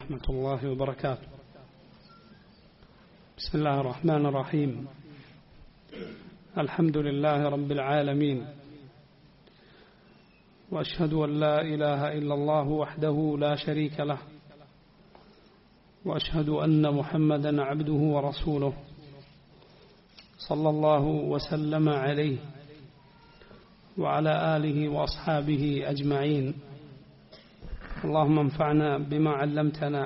ورحمة الله وبركاته بسم الله الرحمن الرحيم الحمد لله رب العالمين وأشهد أن لا إله إلا الله وحده لا شريك له وأشهد أن محمدا عبده ورسوله صلى الله وسلم عليه وعلى آله وأصحابه أجمعين اللهم انفعنا بما علمتنا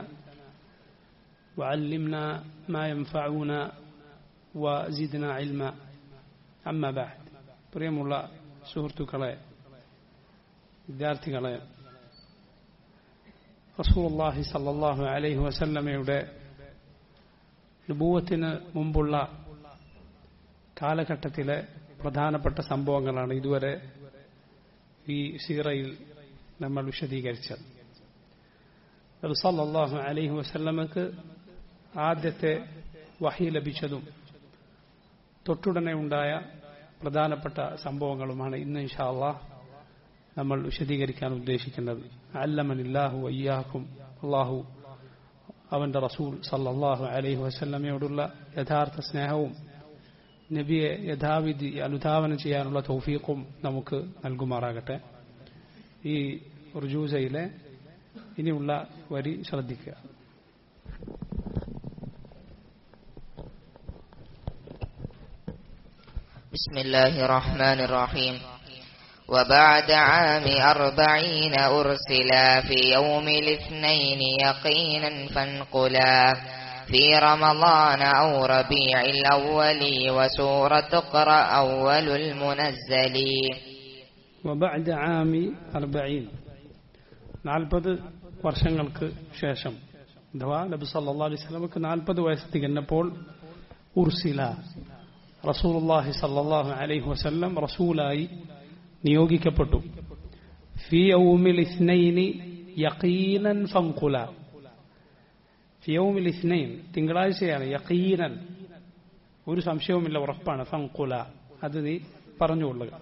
وعلمنا ما ينفعنا وزدنا علما أما بعد പ്രിയമുള്ള സുഹൃത്തുക്കളെ വിദ്യാർത്ഥികളെ റസൂലുള്ളാഹി സല്ലല്ലാഹു അലൈഹി വസല്ലമയുടെ നുബൂവത്തിന് മുമ്പുള്ള കാലഘട്ടത്തിലെ പ്രധാനപ്പെട്ട സംഭവങ്ങളാണ് ഇതുവരെ ഈ സീറയിൽ നമ്മൾ വിശദീകരിച്ചത് സല്ലല്ലാഹു അലൈഹി വസല്ലമക്ക് ആദ്യത്തെ വഹി ലഭിച്ചതും തൊട്ടുടനെ ഉണ്ടായ പ്രധാനപ്പെട്ട സംഭവങ്ങളുമാണ് ഇന്ന് ഇൻഷാ അള്ളാഹ് നമ്മൾ വിശദീകരിക്കാൻ ഉദ്ദേശിക്കുന്നത് അല്ലമനില്ലാഹു അയ്യാഹും അള്ളാഹു അവന്റെ റസൂൽ സല്ലല്ലാഹു അലൈഹി വസല്ലമയോടുള്ള യഥാർത്ഥ സ്നേഹവും നബിയെ യഥാവിധി അനുധാവനം ചെയ്യാനുള്ള തൗഫീഖും നമുക്ക് നൽകുമാറാകട്ടെ ഈ റുജൂസയിലെ ഇനിയുള്ള വരി ശ്രദ്ധിക്കുക بسم الله الرحمن الرحيم وبعد عام أربعين أرسلا في يوم الاثنين يقينا فانقلا في رمضان أو ربيع الأول وسورة تقرأ أول المنزل وبعد عام أربعين നാൽപ്പത് വർഷങ്ങൾക്ക് ശേഷം അഥവാ നബി സല്ലാ അലൈഹി സ്വലമക്ക് നാൽപ്പത് വയസ്സ് തികഞ്ഞപ്പോൾ ഉർസില റസൂലുള്ളാഹി സല്ലല്ലാഹു അലൈഹി വസല്ലം റസൂലായി നിയോഗിക്കപ്പെട്ടു ഫി യൗമിൽ ഇസ്നൈനി യഖീനൻ ഫൻഖുല ഫി യൗമിൽ ഇസ്നൈൻ തിങ്കളാഴ്ചയാണ് യഖീനൻ ഒരു സംശയവുമില്ല ഉറപ്പാണ് ഫൻഖുല അത് നീ പറഞ്ഞുകൊള്ളുക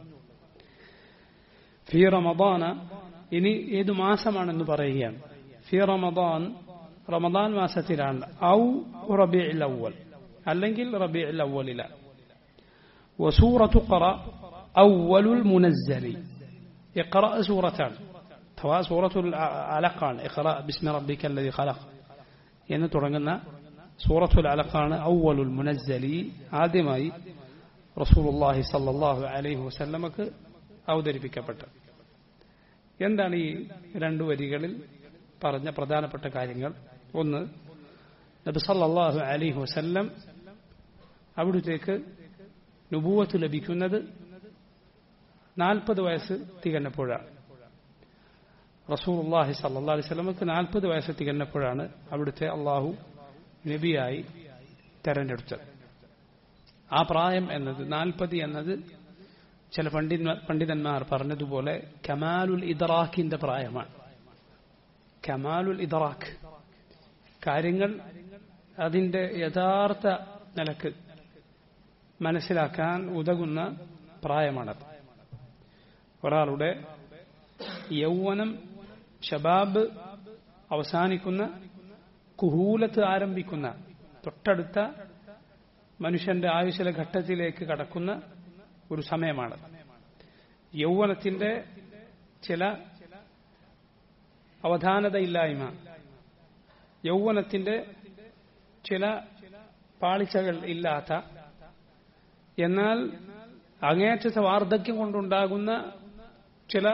ഫി റമദാന ഇനി ഏത് മാസമാണെന്ന് പറയുകയാണ് ഫി റമദാൻ റമദാൻ മാസത്തിലാണ് ഔ റബിഉൽ അവ്വൽ അല്ലെങ്കിൽ റബിഉൽ അവ്വലില وسورة قرأ أول المنزل اقرأ سورتان ثوا سورة العلقان اقرأ باسم ربك الذي خلق എന്ന് തുടങ്ങുന്ന സൂറത്തുൽ അലഖാണ് ഔവലുൽ മുനസ്സലി ആദ്യമായി റസൂലുള്ളാഹി സല്ലല്ലാഹു അലൈഹി വസല്ലമക്ക് അവതരിപ്പിക്കപ്പെട്ടത് എന്താണ് ഈ രണ്ടു വരികളിൽ പറഞ്ഞ പ്രധാനപ്പെട്ട കാര്യങ്ങൾ ഒന്ന് നബി സല്ലല്ലാഹു അലൈഹി വസല്ലം അവിടുത്തേക്ക് നുബൂവത്ത് ലഭിക്കുന്നത് നാൽപ്പത് വയസ്സ് തികഞ്ഞപ്പോഴാണ് റസൂർല്ലാഹി സല്ലാ അലൈഹി സ്വലമക്ക് നാൽപ്പത് വയസ്സ് തികഞ്ഞപ്പോഴാണ് അവിടുത്തെ അള്ളാഹു നബിയായി തെരഞ്ഞെടുത്തത് ആ പ്രായം എന്നത് നാൽപ്പത് എന്നത് ചില പണ്ഡിത പണ്ഡിതന്മാർ പറഞ്ഞതുപോലെ കമാലുൽ ഇദറാഖിന്റെ പ്രായമാണ് കമാലുൽ ഇദറാഖ് കാര്യങ്ങൾ അതിന്റെ യഥാർത്ഥ നിലക്ക് മനസ്സിലാക്കാൻ ഉതകുന്ന പ്രായമാണത് ഒരാളുടെ യൗവനം ഷബാബ് അവസാനിക്കുന്ന കുഹൂലത്ത് ആരംഭിക്കുന്ന തൊട്ടടുത്ത മനുഷ്യന്റെ ആയുഷിലെ ഘട്ടത്തിലേക്ക് കടക്കുന്ന ഒരു സമയമാണ് യൗവനത്തിന്റെ ചില അവധാനതയില്ലായ്മ യൗവനത്തിന്റെ ചില പാളിച്ചകൾ ഇല്ലാത്ത എന്നാൽ അങ്ങേയറ്റത്തെ വാർദ്ധക്യം കൊണ്ടുണ്ടാകുന്ന ചില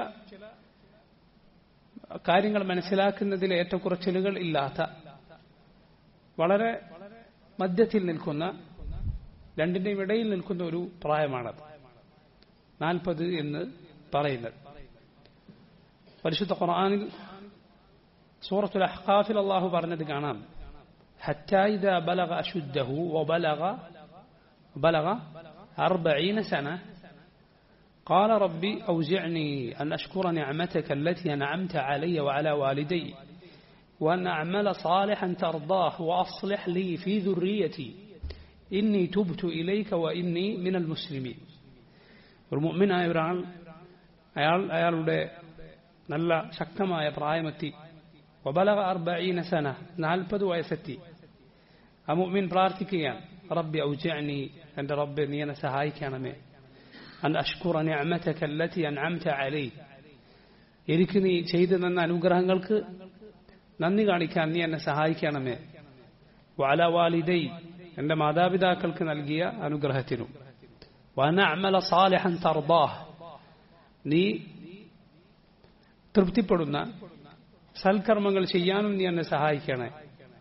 കാര്യങ്ങൾ മനസ്സിലാക്കുന്നതിൽ ഏറ്റക്കുറച്ചിലുകൾ ഇല്ലാത്ത വളരെ മധ്യത്തിൽ നിൽക്കുന്ന രണ്ടിന്റെയും ഇടയിൽ നിൽക്കുന്ന ഒരു പ്രായമാണത് നാൽപ്പത് എന്ന് പറയുന്നത് പരിശുദ്ധ ഖുർആാനിൽ സൂറത്തുൽ അഹ്കാഫിൽ അള്ളാഹു പറഞ്ഞത് കാണാം ഹറ്റായിദ ബലഗ അശുദ്ധഹു വബലഗ بلغ أربعين سنة قال ربي أوزعني أن أشكر نعمتك التي أنعمت علي وعلى والدي وأن أعمل صالحا ترضاه وأصلح لي في ذريتي إني تبت إليك وإني من المسلمين المؤمن ഒരാൾ അയാൾ അയാളുടെ നല്ല ശക്തമായ പ്രായമെത്തി وبلغ أربعين سنة نالبد ويستي أمؤمن പ്രാർത്ഥിക്കുകയാൻ ربي أوجعني عند ربي നീ എന്നെ സഹായിക്കണമേ أن أشكر نعمتك التي أنعمت علي എനിക്ക് നീ ചെയ്തു തന്ന അനുഗ്രഹങ്ങൾക്ക് നന്ദി കാണിക്കാൻ നീ എന്നെ സഹായിക്കണമേ വാല വാലിദൈ എന്റെ മാതാപിതാക്കൾക്ക് നൽകിയ അനുഗ്രഹത്തിനും വനഅമല സാലിഹൻ തർദാഹ് നീ തൃപ്തിപ്പെടുന്ന സൽക്കർമ്മങ്ങൾ ചെയ്യാനും നീ എന്നെ സഹായിക്കണേ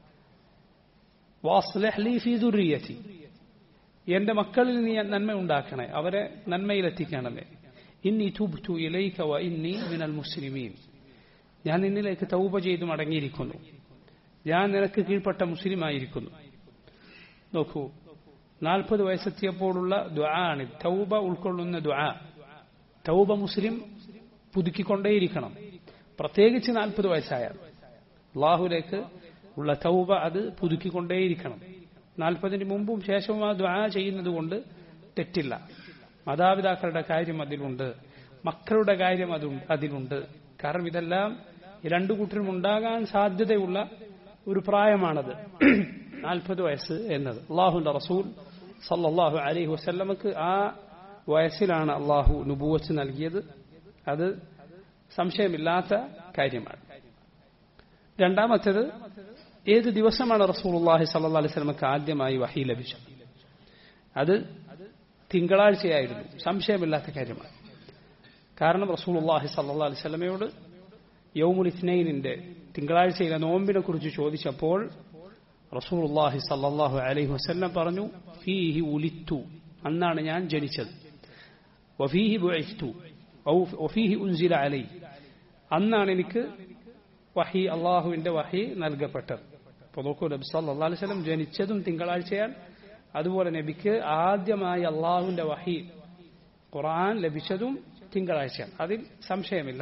വാസ്ലഹ് ലീ ഫീ ദുർരിയതി എന്റെ മക്കളിൽ നീ നന്മ ഉണ്ടാക്കണേ അവരെ നന്മയിലെത്തിക്കണമേ ഇന്നി തുബ്തു ഇലൈക വ ഇന്നി മിനൽ മുസ്ലിമീൻ ഞാൻ നിന്നിലേക്ക് തൗബ ചെയ്ത് മടങ്ങിയിരിക്കുന്നു ഞാൻ നിനക്ക് കീഴ്പ്പെട്ട മുസ്ലിമായിരിക്കുന്നു നോക്കൂ നാൽപ്പത് വയസ്സെത്തിയപ്പോഴുള്ള ദ്വാണ് തൗബ ഉൾക്കൊള്ളുന്ന ദ്വാ തൗബ മുസ്ലിം പുതുക്കിക്കൊണ്ടേയിരിക്കണം പ്രത്യേകിച്ച് നാൽപ്പത് വയസ്സായാൽ അള്ളാഹുലേക്ക് ഉള്ള തൗബ അത് പുതുക്കിക്കൊണ്ടേയിരിക്കണം നാൽപ്പതിന് മുമ്പും ശേഷവും ആ ദ്വാ ചെയ്യുന്നത് കൊണ്ട് തെറ്റില്ല മാതാപിതാക്കളുടെ കാര്യം അതിലുണ്ട് മക്കളുടെ കാര്യം അതുണ്ട് അതിലുണ്ട് കാരണം ഇതെല്ലാം ഈ രണ്ടു കൂട്ടരും ഉണ്ടാകാൻ സാധ്യതയുള്ള ഒരു പ്രായമാണത് നാൽപ്പത് വയസ്സ് എന്നത് അള്ളാഹുന്റെ റസൂൽ സല്ലാഹു അലൈഹി വസ്ല്ലമക്ക് ആ വയസ്സിലാണ് അള്ളാഹു നുബൂവച്ച് നൽകിയത് അത് സംശയമില്ലാത്ത കാര്യമാണ് രണ്ടാമത്തേത് ഏത് ദിവസമാണ് റസൂൽ അള്ളാഹി സല്ലാ അലൈഹി സ്വലമക്ക് ആദ്യമായി വഹി ലഭിച്ചത് അത് തിങ്കളാഴ്ചയായിരുന്നു സംശയമില്ലാത്ത കാര്യമാണ് കാരണം റസൂൽ അള്ളാഹി സല്ലാ അലൈഹി സ്വലമയോട് യൗമുൽ ഇസ്നൈനിന്റെ തിങ്കളാഴ്ചയിലെ നോമ്പിനെ കുറിച്ച് ചോദിച്ചപ്പോൾ റസൂൽ അള്ളാഹി സല്ലാഹു അലൈഹി വസ്ല്ലം പറഞ്ഞു ഫീഹി ഉലിത്തു അന്നാണ് ഞാൻ ജനിച്ചത് വഫീഹി ബുഇസ്തു വഫീഹി ഉൻസില അലൈ അന്നാണ് എനിക്ക് വഹി അള്ളാഹുവിന്റെ വഹി നൽകപ്പെട്ടത് അപ്പോൾ നോക്കൂ നബി സല്ലാ അലൈഹി സ്വലം ജനിച്ചതും തിങ്കളാഴ്ചയാണ് അതുപോലെ നബിക്ക് ആദ്യമായി അള്ളാഹുവിന്റെ വഹി ഖുർആൻ ലഭിച്ചതും തിങ്കളാഴ്ചയാണ് അതിൽ സംശയമില്ല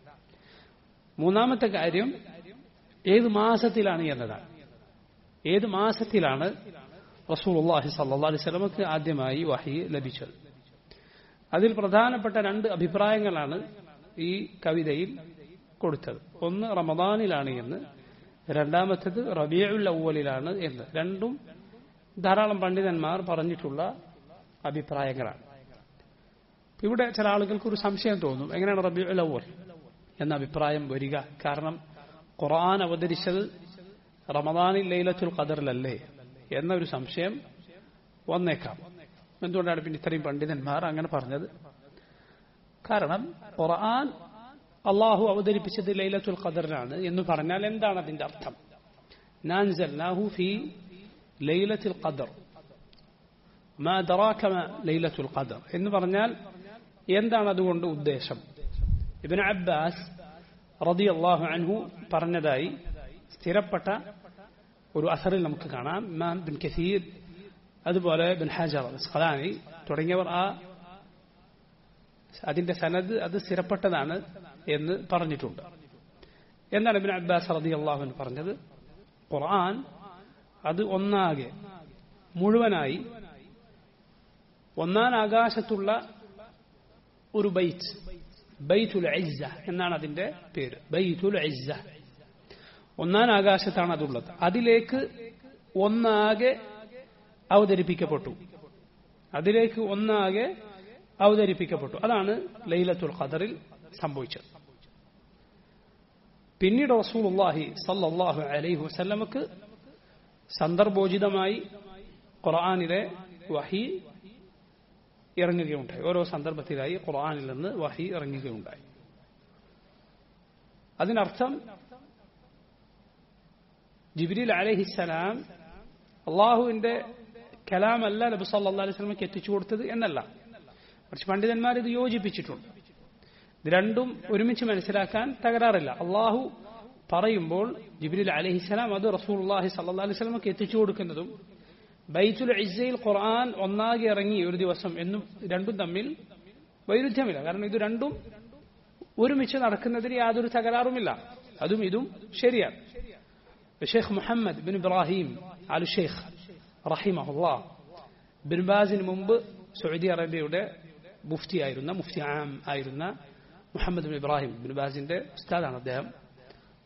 മൂന്നാമത്തെ കാര്യം ഏത് മാസത്തിലാണ് എന്നതാണ് ഏത് മാസത്തിലാണ് റസൂൽ അള്ളാഹി സല്ലാ അലൈഹി സ്വലമക്ക് ആദ്യമായി വഹി ലഭിച്ചത് അതിൽ പ്രധാനപ്പെട്ട രണ്ട് അഭിപ്രായങ്ങളാണ് ഈ കവിതയിൽ കൊടുത്തത് ഒന്ന് റമദാനിലാണ് എന്ന് രണ്ടാമത്തേത് റബിയുൽ അവലിലാണ് എന്ന് രണ്ടും ധാരാളം പണ്ഡിതന്മാർ പറഞ്ഞിട്ടുള്ള അഭിപ്രായങ്ങളാണ് ഇവിടെ ചില ആളുകൾക്ക് ഒരു സംശയം തോന്നും എങ്ങനെയാണ് റബിയുൽ അവൽ എന്ന അഭിപ്രായം വരിക കാരണം ഖുർആൻ അവതരിച്ചത് റമദാനിൽ ലൈലത്തുൽ ഖദറിലല്ലേ എന്നൊരു സംശയം വന്നേക്കാം എന്തുകൊണ്ടാണ് പിന്നെ ഇത്രയും പണ്ഡിതന്മാർ അങ്ങനെ പറഞ്ഞത് കാരണം ഖുർആൻ അള്ളാഹു അവതരിപ്പിച്ചത് ലൈലത്തുൽ ഖദറിനാണ് എന്ന് പറഞ്ഞാൽ എന്താണ് അതിന്റെ അർത്ഥം നാൻസൽനാഹു ഫി ലൈലത്തുൽ ഖദർ മാ ദറാക ലൈലത്തുൽ ഖദർ എന്ന് പറഞ്ഞാൽ എന്താണ് അതുകൊണ്ട് ഉദ്ദേശം ഇബിൻ അബ്ബാസ് റതി അള്ളാഹു അൻഹു പറഞ്ഞതായി സ്ഥിരപ്പെട്ട ഒരു അസറിൽ നമുക്ക് കാണാം ഇമാം ബിൻ കസീർ അതുപോലെ ബിൻ ഹജർ സ്ഖലാനി തുടങ്ങിയവർ ആ അതിന്റെ സനദ് അത് സ്ഥിരപ്പെട്ടതാണ് എന്ന് പറഞ്ഞിട്ടുണ്ട് എന്താണ് ഇബിൻ അബ്ബാസ് റതി അള്ളാഹുൻ പറഞ്ഞത് ഖുർആൻ അത് ഒന്നാകെ മുഴുവനായി ഒന്നാം ആകാശത്തുള്ള ഒരു ബൈറ്റ് ബൈത്തുൽ ഇസ്സ എന്നാണ് അതിന്റെ പേര് ബൈത്തുൽ ഇസ്സ ഒന്നാം ആകാശത്താണ് അതുള്ളത് അതിലേക്ക് ഒന്നാകെ അവതരിപ്പിക്കപ്പെട്ടു അതിലേക്ക് ഒന്നാകെ അവതരിപ്പിക്കപ്പെട്ടു അതാണ് ലൈലത്തുൽ ഖദറിൽ സംഭവിച്ചത് പിന്നീട് റസൂലുള്ളാഹി സല്ലല്ലാഹു അലൈഹി വസല്ലമക്ക് സന്ദർഭോചിതമായി ഖുർആനിലെ വഹി ഇറങ്ങുകയുണ്ടായി ഓരോ സന്ദർഭത്തിലായി ഖുർആനിൽ നിന്ന് വഹി ഇറങ്ങുകയുണ്ടായി അതിനർത്ഥം ജിബ്രീൽ അലഹിസലാം അള്ളാഹുവിന്റെ കലാമല്ല നബി സല്ലാ അലൈഹി സ്വലമയ്ക്ക് എത്തിച്ചു കൊടുത്തത് എന്നല്ല പക്ഷെ പണ്ഡിതന്മാർ ഇത് യോജിപ്പിച്ചിട്ടുണ്ട് ഇത് രണ്ടും ഒരുമിച്ച് മനസ്സിലാക്കാൻ തകരാറില്ല അള്ളാഹു പറയുമ്പോൾ ജിബ്രീൽ അലഹിസലാം അത് റസൂൽ അള്ളാഹി സല്ലാ അലൈഹി സ്വലമക്ക് എത്തിച്ചു കൊടുക്കുന്നതും ബൈത്തുൽ ഇസയിൽ ഖുർആൻ ഒന്നാകെ ഇറങ്ങി ഒരു ദിവസം എന്നും രണ്ടും തമ്മിൽ വൈരുദ്ധ്യമില്ല കാരണം ഇത് രണ്ടും ഒരുമിച്ച് നടക്കുന്നതിന് യാതൊരു തകരാറുമില്ല അതും ഇതും ശരിയാണ് Sheikh Muhammad bin Ibrahim Al Sheikh റഹിമഹുല്ലാ ബിൻ ബാസിന് മുമ്പ് സൗദി അറേബ്യയുടെ മുഫ്തി ആയിരുന്ന മുഫ്തി ആം ആയിരുന്ന മുഹമ്മദ് ബിൻ ഇബ്രാഹിം ബിൻ ബാസിന്റെ ഉസ്താദാണ് അദ്ദേഹം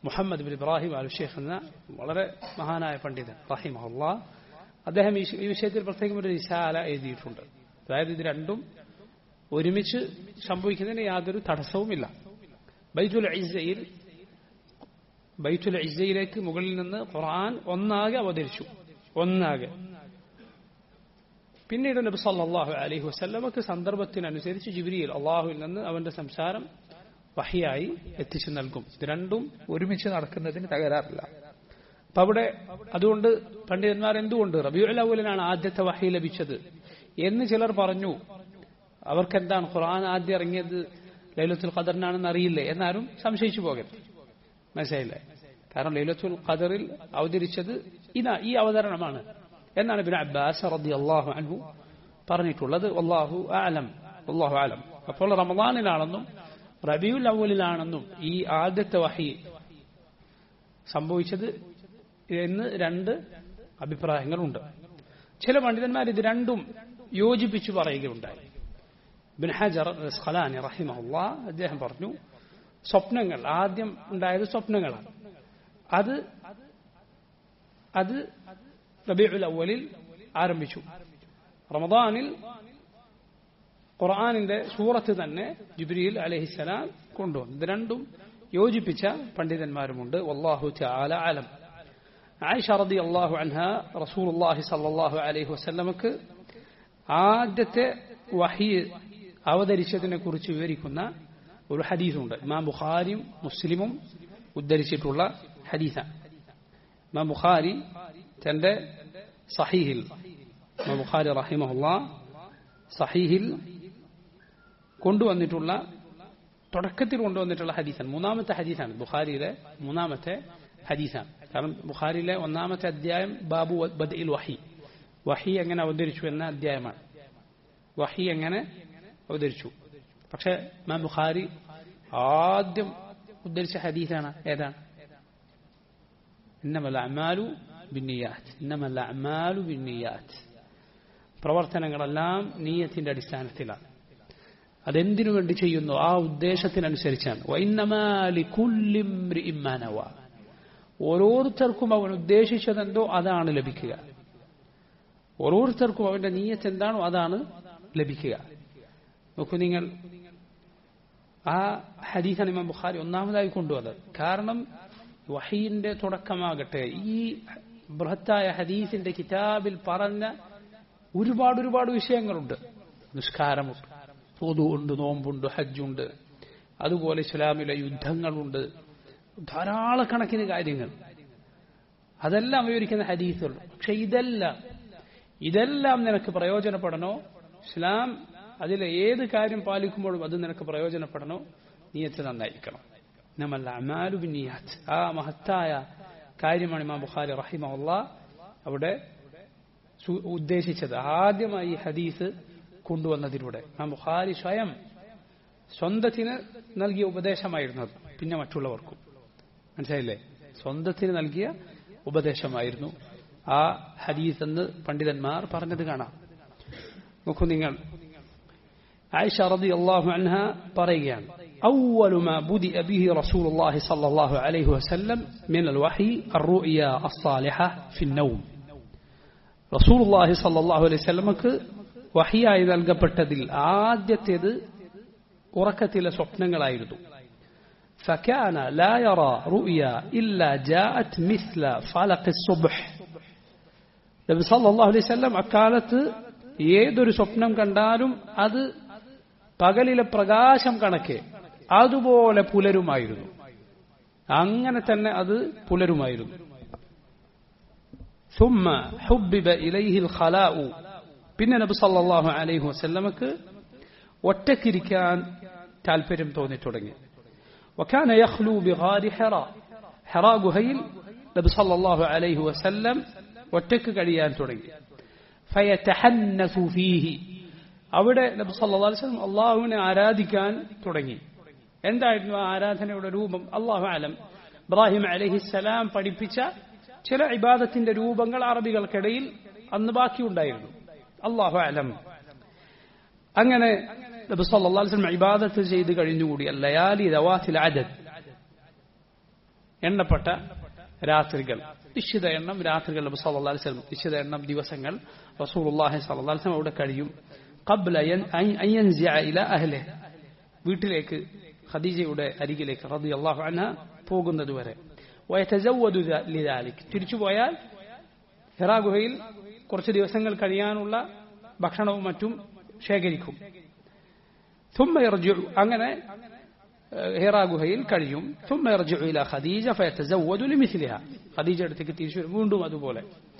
Muhammad bin Ibrahim Al Sheikh എന്ന വളരെ മഹാനായ പണ്ഡിതൻ റഹിമഹുല്ല അദ്ദേഹം ഈ ഈ വിഷയത്തിൽ പ്രത്യേകം ഒരു വിശാല എഴുതിയിട്ടുണ്ട് അതായത് ഇത് രണ്ടും ഒരുമിച്ച് സംഭവിക്കുന്നതിന് യാതൊരു തടസ്സവുമില്ല ബൈത്തുൽ ഇസയിൽ ബൈത്തുൽ ഇസയിലേക്ക് മുകളിൽ നിന്ന് ഖുർആൻ ഒന്നാകെ അവതരിച്ചു ഒന്നാകെ പിന്നീട് നബി സല്ലല്ലാഹു അലൈഹി വസല്ലമക്ക് സന്ദർഭത്തിനനുസരിച്ച് ജിബ്രീൽ അള്ളാഹുവിൽ നിന്ന് അവന്റെ സംസാരം വഹിയായി എത്തിച്ചു നൽകും ഇത് രണ്ടും ഒരുമിച്ച് നടക്കുന്നതിന് തകരാറില്ല അപ്പൊ അവിടെ അതുകൊണ്ട് പണ്ഡിതന്മാർ എന്തുകൊണ്ട് റബിയുൽ അവലിനാണ് ആദ്യത്തെ വഹി ലഭിച്ചത് എന്ന് ചിലർ പറഞ്ഞു അവർക്ക് എന്താണ് ഖുർആൻ ആദ്യം ഇറങ്ങിയത് ലൈലത്തുൽ ഖദറിനാണെന്ന് അറിയില്ലേ എന്നാരും സംശയിച്ചു പോകരുത് മനസ്സിലായില്ലേ കാരണം ലൈലത്തുൽ ഖദറിൽ അവതരിച്ചത് ഇതാ ഈ അവതരണമാണ് എന്നാണ് ഇബ്നു അബ്ബാസ് റളിയല്ലാഹു അൻഹു പറഞ്ഞിട്ടുള്ളത് വല്ലാഹു അലം വല്ലാഹു അലം അപ്പോൾ റമദാനിലാണെന്നും റബിയുൽ അവലിലാണെന്നും ഈ ആദ്യത്തെ വഹി സംഭവിച്ചത് എന്ന് രണ്ട് അഭിപ്രായങ്ങളുണ്ട് ചില പണ്ഡിതന്മാർ ഇത് രണ്ടും യോജിപ്പിച്ചു പറയുകയുണ്ടായി ബിൻ ഹജർ ഖലാനി റഹിമഹുല്ല അദ്ദേഹം പറഞ്ഞു സ്വപ്നങ്ങൾ ആദ്യം ഉണ്ടായത് സ്വപ്നങ്ങളാണ് അത് അത് റബീഉൽ അവലിൽ ആരംഭിച്ചു റമദാനിൽ ഖുർആാനിന്റെ സൂറത്ത് തന്നെ ജിബ്രീൽ അലഹിസലാം കൊണ്ടുവന്നു ഇത് രണ്ടും യോജിപ്പിച്ച പണ്ഡിതന്മാരുമുണ്ട് വല്ലാഹു തആല അലം ആയിഷ റതി അള്ളാഹു അൻഹ റസൂലുള്ളാഹി സല്ലല്ലാഹു അലൈഹി വസല്ലമക്ക് ആദ്യത്തെ വഹി അവതരിച്ചതിനെ കുറിച്ച് വിവരിക്കുന്ന ഒരു ഹദീസുണ്ട് ഇമാം ബുഖാരിയും മുസ്ലിമും ഉദ്ധരിച്ചിട്ടുള്ള ഹദീസാണ് ഇമാം ബുഖാരി തന്റെ സഹീഹിൽ ഇമാം ബുഖാരി റഹിമഹുല്ല സഹീഹിൽ കൊണ്ടുവന്നിട്ടുള്ള തുടക്കത്തിൽ കൊണ്ടുവന്നിട്ടുള്ള ഹദീസാണ് മൂന്നാമത്തെ ഹദീസാണ് ബുഖാരിയിലെ മൂന്നാമത്തെ ഹദീസാണ് കാരണം ബുഖാരിയിലെ ഒന്നാമത്തെ അധ്യായം ബാബു ബദ്ഇൽ വഹി വഹി എങ്ങനെ അവതരിച്ചു എന്ന അധ്യായമാണ് വഹി എങ്ങനെ അവതരിച്ചു പക്ഷെ മാം ബുഖാരി ആദ്യം ഉദ്ധരിച്ച ഹദീസാണ് ഏതാണ് ഇന്നമല്ല അമാലു ബിന്നിയാത്ത് ഇന്നമല്ല അമാലു ബിന്നിയാത്ത് പ്രവർത്തനങ്ങളെല്ലാം നീയത്തിന്റെ അടിസ്ഥാനത്തിലാണ് അതെന്തിനു വേണ്ടി ചെയ്യുന്നു ആ ഉദ്ദേശത്തിനനുസരിച്ചാണ് വൈന്നമാലി കുല്ലിംമാനവ ഓരോരുത്തർക്കും അവൻ ഉദ്ദേശിച്ചതെന്തോ അതാണ് ലഭിക്കുക ഓരോരുത്തർക്കും അവന്റെ നീയത്ത് എന്താണോ അതാണ് ലഭിക്കുക നോക്കൂ നിങ്ങൾ ആ ഹദീസാണ് ഇമാം ബുഖാരി ഒന്നാമതായി കൊണ്ടുവന്നത് കാരണം വഹീന്റെ തുടക്കമാകട്ടെ ഈ ബൃഹത്തായ ഹദീസിന്റെ കിതാബിൽ പറഞ്ഞ ഒരുപാട് ഒരുപാട് വിഷയങ്ങളുണ്ട് നിസ്കാരമുണ്ട് പൊതുണ്ട് നോമ്പുണ്ട് ഹജ്ജുണ്ട് അതുപോലെ ഇസ്ലാമിലെ യുദ്ധങ്ങളുണ്ട് ധാരാളക്കണക്കിന് കാര്യങ്ങൾ അതെല്ലാം വിവരിക്കുന്ന ഹദീസുണ്ട് പക്ഷെ ഇതെല്ലാം ഇതെല്ലാം നിനക്ക് പ്രയോജനപ്പെടണോ ഇസ്ലാം അതിലെ ഏത് കാര്യം പാലിക്കുമ്പോഴും അത് നിനക്ക് പ്രയോജനപ്പെടണോ നീയത്ത് നന്നായിരിക്കണം നമ്മല്ല അമാലു ബിന്നിയാത്ത് ആ മഹത്തായ കാര്യമാണ് ഇമാം ബുഖാരി റഹിമഹുല്ല അവിടെ ഉദ്ദേശിച്ചത് ആദ്യമായി ഈ ഹദീസ് കൊണ്ടുവന്നതിലൂടെ ഇമാം ബുഖാരി സ്വയം സ്വന്തത്തിന് നൽകിയ ഉപദേശമായിരുന്നു അത് പിന്നെ മറ്റുള്ളവർക്കും മനസ്സിലായില്ലേ സ്വന്തത്തിന് നൽകിയ ഉപദേശമായിരുന്നു ആ ഹദീസ് എന്ന് പണ്ഡിതന്മാർ പറഞ്ഞത് കാണാം നോക്കൂ നിങ്ങൾ ആയിഷ റതി അള്ളാഹു അൻഹ പറയുകയാണ് أول ما بدأ به رسول الله صلى الله عليه وسلم من الوحي الرؤيا الصالحة في النوم رسول الله صلى الله عليه وسلم വഹിയായി നൽകപ്പെട്ടതിൽ ആദ്യത്തേത് ഉറക്കത്തിലെ സ്വപ്നങ്ങളായിരുന്നു فكان لا يرى رؤيا إلا جاءت مثل فلق الصبح നബി സല്ലല്ലാഹു അലൈഹി വസല്ലം അക്കാലത്ത് ഏതൊരു സ്വപ്നം കണ്ടാലും അത് പകലിലെ പ്രകാശം കണക്കെ അതുപോലെ പുലരുമായിരുന്നു അങ്ങനെ തന്നെ അത് പുലരുമായിരുന്നു ثم حبب إليه الخلاء പിന്നെ നബി സല്ലല്ലാഹു അലൈഹി വസല്ലമക്ക് ഒറ്റക്കിരിക്കാൻ താല്പര്യം തോന്നി തുടങ്ങി وكان يخلو بغار حراء حراء ഗുഹയിൽ നബി സല്ലല്ലാഹു അലൈഹി വസല്ലം ഒറ്റക്ക് കഴിയാൻ തുടങ്ങി ഫയതഹന്നസു ഫീഹി അവിടെ നബി സല്ലല്ലാഹു അലൈഹി വസല്ലം അള്ളാഹുവിനെ ആരാധിക്കാൻ തുടങ്ങി എന്തായിരുന്നു ആ ആരാധനയുടെ രൂപം അള്ളാഹു ആലം ഇബ്രാഹിം അലഹിസ്സലാം പഠിപ്പിച്ച ചില ഇബാദത്തിന്റെ രൂപങ്ങൾ അറബികൾക്കിടയിൽ അന്ന് ബാക്കിയുണ്ടായിരുന്നു അള്ളാഹു ആലം അങ്ങനെ നബി സല്ലല്ലാഹു അലൈഹി വസല്ലം ഇബാദത്ത് ചെയ്ത് കഴിഞ്ഞുകൂടി അല്ലയാലി ദവാത്തിൽ അദദ് എണ്ണപ്പെട്ട രാത്രികൾ നിശ്ചിത എണ്ണം രാത്രികൾ നബി സല്ലല്ലാഹു അലൈഹി വസല്ലം നിശ്ചിത എണ്ണം ദിവസങ്ങൾ റസൂലുള്ളാഹി സ്വല്ലല്ലാഹു അലൈഹി വസല്ലം അവിടെ കഴിയും قبل أن ينزع إلى أهله വീട്ടിലേക്ക് ഖദീജയുടെ അരികിലേക്ക് റളിയല്ലാഹു അൻഹ പോകുന്നത് വരെ വയതസവ്വദു ലിദാലിക് തിരിച്ചു പോയാൽ ഹിറാ ഗുഹയിൽ കുറച്ച് ദിവസങ്ങൾ കഴിയാനുള്ള ഭക്ഷണവും മറ്റും ശേഖരിക്കും ثم يرجع അങ്ങനെ ഹിറാ ഗുഹയിൽ കഴിയും ثم يرجع إلى خديجة فيتزود لمثلها ഖദീജ അടുത്തേക്ക് തിരിച്ചു വരും വീണ്ടും അതുപോലെ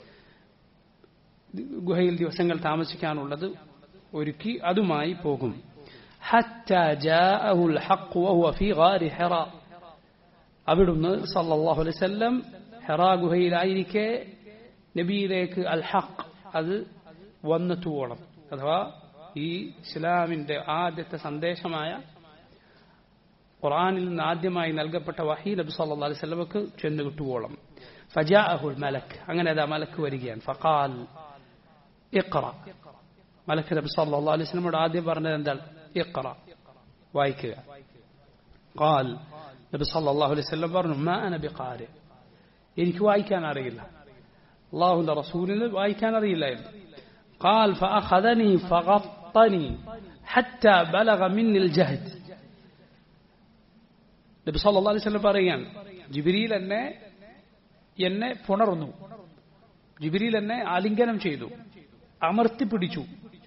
ഗുഹയിൽ ദിവസങ്ങൾ താമസിക്കാനുള്ളത് ഒരുക്കി അതുമായി പോകും حتى جاءه الحق وهو في غار حراء അവിടുന്ന് സല്ലല്ലാഹു അലൈഹി വസല്ലം ഹെറാ ഗുഹയിലായിരിക്കെ നബിയിലേക്ക് അൽ ഹഖ് അത് വന്നെത്തുവോളം അഥവാ ഈ ഇസ്ലാമിന്റെ ആദ്യത്തെ സന്ദേശമായ ഖുർആനിൽ നിന്ന് ആദ്യമായി നൽകപ്പെട്ട വഹീ നബി സല്ലല്ലാഹു അലൈഹി വസല്ലമക്ക് ചെന്ന് കിട്ടുവോളം ഫജാഅഹുൽ മലക്ക് അങ്ങനെ അതാ മലക്ക് വരികയാണ് ഫഖാൽ ഇഖ്റ മലക്ക് നബി സല്ലല്ലാഹു അലൈഹി വസല്ലമയോട് ആദ്യം പറഞ്ഞത് എന്താണ് ഇഖ്റ വായിക്കുക ഖാൽ നബി സല്ലല്ലാഹു അലൈഹി വസല്ലം പറഞ്ഞു മാ അന ബിഖാരി എനിക്ക് വായിക്കാൻ അറിയില്ല അള്ളാഹുവിന്റെ റസൂലിന് വായിക്കാൻ അറിയില്ലായിരുന്നു قال فأخذني فغطني حتى بلغ مني الجهد നബി സല്ലല്ലാഹു അലൈഹി വസല്ലം പറയുകയാണ് ജിബ്രീൽ എന്നെ എന്നെ പുണർന്നു ജിബ്രീൽ എന്നെ ആലിംഗനം ചെയ്തു അമർത്തി പിടിച്ചു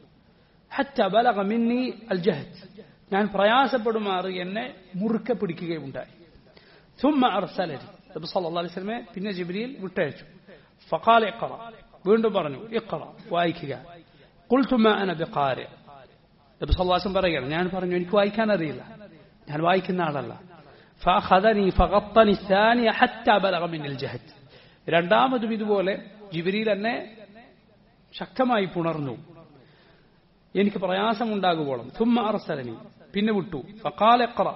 ഹത്ത ബലഗ മിന്നി അൽ ജഹദ് ഞാൻ പ്രയാസപ്പെടുമാറ് എന്നെ മുറുക്കെ പിടിക്കുകയുണ്ടായി ثم أرسلني നബി സല്ലല്ലാഹു അലൈഹി വസല്ലമയെ പിന്നെ ജിബ്രീൽ വിട്ടയച്ചു فقال اقرأ വീണ്ടും പറഞ്ഞു ഇഖ്റ വായിക്കുക قلت ما انا بقارئ നബി സല്ലല്ലാഹു അലൈഹി വസല്ലം പറയുകയാണ് ഞാൻ പറഞ്ഞു എനിക്ക് വായിക്കാൻ അറിയില്ല ഞാൻ വായിക്കുന്ന ആളല്ല فأخذني فغطني الثانية حتى بلغ من الجهد രണ്ടാമതും ഇതുപോലെ ജിബ്രീൽ എന്നെ ശക്തമായി പുണർന്നു എനിക്ക് പ്രയാസമുണ്ടാകുവോളം ثم أرسلني പിന്നെ വിട്ടു فقال اقرأ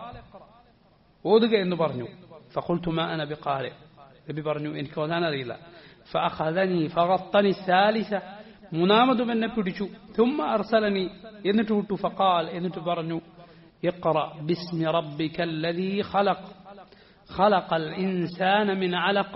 ഓതുക എന്ന് പറഞ്ഞു فقلت ما أنا بقارئ നബി പറഞ്ഞു എനിക്ക് ഓതാൻ അറിയില്ല فأخذني فغطني الثالثة മൂന്നാമതും എന്നെ പിടിച്ചു ثم أرسلني എന്നിട്ട് വിട്ടു فقال എന്നിട്ട് പറഞ്ഞു اقرأ باسم ربك الذي خلق خلق الإنسان من علق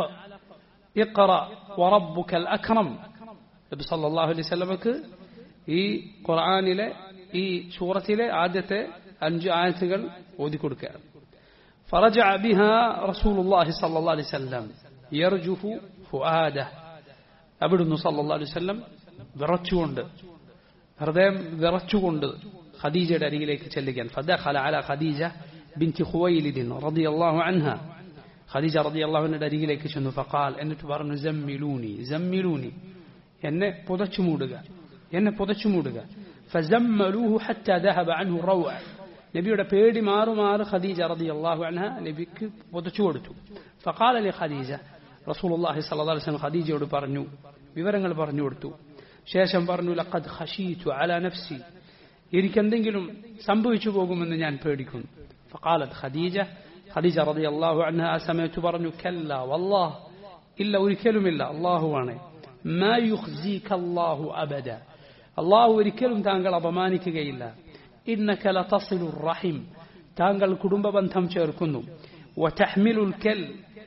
اقرأ وربك الأكرم നബി സല്ലല്ലാഹു അലൈഹി വസല്ലമക്ക് ഈ ഖുർആനിലെ ഈ സൂറത്തിലെ ആദ്യത്തെ അഞ്ച് ആയത്തുകൾ ഓതി കൊടുക്കുകയാണ് فرجع بها رسول الله صلى الله عليه وسلم يرجف فؤاده അവിടുന്ന് സല്ലല്ലാഹു അലൈഹി വസല്ലം വിറച്ചുകൊണ്ട് ഹൃദയം വിറച്ചുകൊണ്ട് ഖദീജയുടെ അരികിലേക്ക് ചെല്ലുകയാണ് ഫദഖല അല ഖദീജ ബിൻതി ഖുവൈലിദ് റളിയല്ലാഹു അൻഹ ഖദീജ റളിയല്ലാഹു അൻഹയുടെ അരികിലേക്ക് ചെന്നു ഫഖാൽ എന്നിട്ട് പറഞ്ഞു ജമ്മിലൂനി ജമ്മിലൂനി എന്നെ പുതച്ചു മൂടുക എന്നെ പുതച്ചു മൂടുക ഫസമ്മലൂഹു ഹത്ത ദഹബ അൻഹു റൗഅ നബിയുടെ പേടി മാറുമാറ് ഖദീജ റളിയല്ലാഹു അൻഹ നബിക്ക് പുതച്ചു കൊടുത്തു ഫഖാല ലി ഖദീജ റസൂലുള്ളാഹി സ്വല്ലല്ലാഹു അലൈഹി വസല്ലം ഖദീജയോട് പറഞ്ഞു വിവരങ്ങൾ പറഞ്ഞു കൊടുത്തു ശേഷം പറഞ്ഞു ലഖദ് ഖശീതു അലാ നഫ്സി എനിക്കെന്തെങ്കിലും സംഭവിച്ചു പോകുമെന്ന് ഞാൻ പേടിക്കുന്നു ഫഖാലത് ഖദീജ ഖദീജ റളിയല്ലാഹു അൻഹ ആ സമയത്ത് പറഞ്ഞു കല്ല വല്ലാഹ് ഇല്ല ഒരിക്കലുമില്ല അള്ളാഹുവാണ് മാ യുഖ്സീക അല്ലാഹു അബദ അള്ളാഹു ഒരിക്കലും താങ്കൾ അപമാനിക്കുകയില്ല ഇന്നക ലതസിലു റഹിം താങ്കൾ കുടുംബബന്ധം ചേർക്കുന്നു വതഹ്മിലുൽ കൽ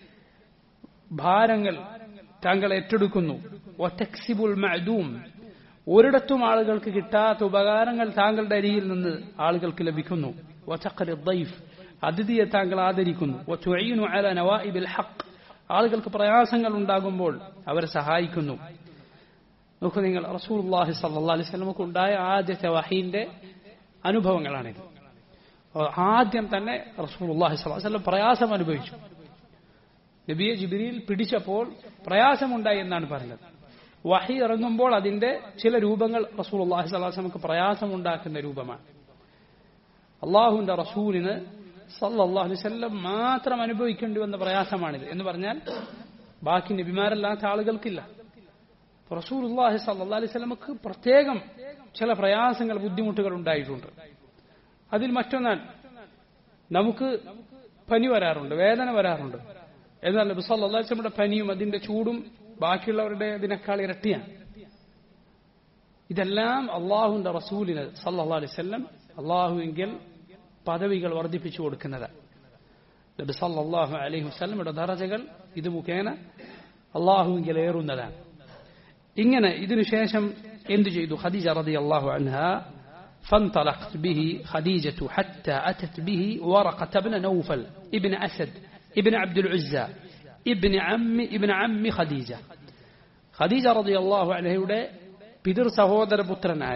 ഭാരങ്ങൾ താങ്കൾ ഏറ്റെടുക്കുന്നു വതക്സിബുൽ മഅദൂം ഒരിടത്തും ആളുകൾക്ക് കിട്ടാത്ത ഉപകാരങ്ങൾ താങ്കളുടെ അരിയിൽ നിന്ന് ആളുകൾക്ക് ലഭിക്കുന്നു വതഖരി ദൈഫ് അതിഥിയെ താങ്കൾ ആദരിക്കുന്നു വതുഈനു അലാ നവാഇബിൽ ഹഖ് ആളുകൾക്ക് പ്രയാസങ്ങൾ ഉണ്ടാകുമ്പോൾ അവരെ സഹായിക്കുന്നു നോക്കൂ നിങ്ങൾ റസൂലുള്ളാഹി സ്വല്ലല്ലാഹു അലൈഹി വസല്ലമക്ക് ഉണ്ടായ ആദ്യത്തെ വഹീന്റെ അനുഭവങ്ങളാണിത് ആദ്യം തന്നെ റസൂലുള്ളാഹി സ്വല്ലല്ലാഹു അലൈഹി വസല്ലം പ്രയാസം അനുഭവിച്ചു നബിയെ ജിബ്രീൽ പിടിച്ചപ്പോൾ പ്രയാസമുണ്ടായി എന്നാണ് പറഞ്ഞത് വഹി ഇറങ്ങുമ്പോൾ അതിന്റെ ചില രൂപങ്ങൾ റസൂലുള്ളാഹി സ്വല്ലല്ലാഹു അലൈഹി വസല്ലമക്ക് പ്രയാസമുണ്ടാക്കുന്ന രൂപമാണ് അള്ളാഹുവിന്റെ റസൂലിന് സല്ലല്ലാഹു അലൈഹി വസല്ലം മാത്രം അനുഭവിക്കേണ്ടി വന്ന പ്രയാസമാണിത് എന്ന് പറഞ്ഞാൽ ബാക്കി നബിമാരല്ലാത്ത ആളുകൾക്കില്ല റസൂലുള്ളാഹി സല്ലല്ലാഹു അലൈഹി വസല്ലമക്ക് പ്രത്യേകം ചില പ്രയാസങ്ങൾ ബുദ്ധിമുട്ടുകൾ ഉണ്ടായിട്ടുണ്ട് അതിൽ മറ്റൊന്നാണ് നമുക്ക് പനി വരാറുണ്ട് വേദന വരാറുണ്ട് എന്നാൽ നബി സല്ലല്ലാഹു അലൈഹി വസല്ലമയുടെ പനിയും അതിന്റെ ചൂടും ബാക്കിയുള്ളവരുടെ ഇതിനേക്കാൾ ഇരട്ടിയാണ് ഇതെല്ലാം അള്ളാഹുവിന്റെ റസൂലിന് സല്ലല്ലാഹു അലൈഹി വസല്ലം അള്ളാഹുവെങ്കിൽ പദവികൾ വർദ്ധിപ്പിച്ചു കൊടുക്കുന്നത് നബി സല്ലല്ലാഹു അലൈഹി വസല്ലമയുടെ ദറജകൾ ഇത് മുഖേന അള്ളാഹുവിങ്കലേറുന്നതാണ് ഇങ്ങനെ ഇതിനുശേഷം എന്തു ചെയ്തു ഖദീജ റളിയല്ലാഹു അൻഹ فانطلقت به خديجة حتى أتت به ورقة بن نوفل ابن أسد ابن عبد العزى ابن عم ابن عم خديجة ഖദീജ റളിയല്ലാഹു അൻഹയുടെ പിതൃ സഹോദര പുത്രനായ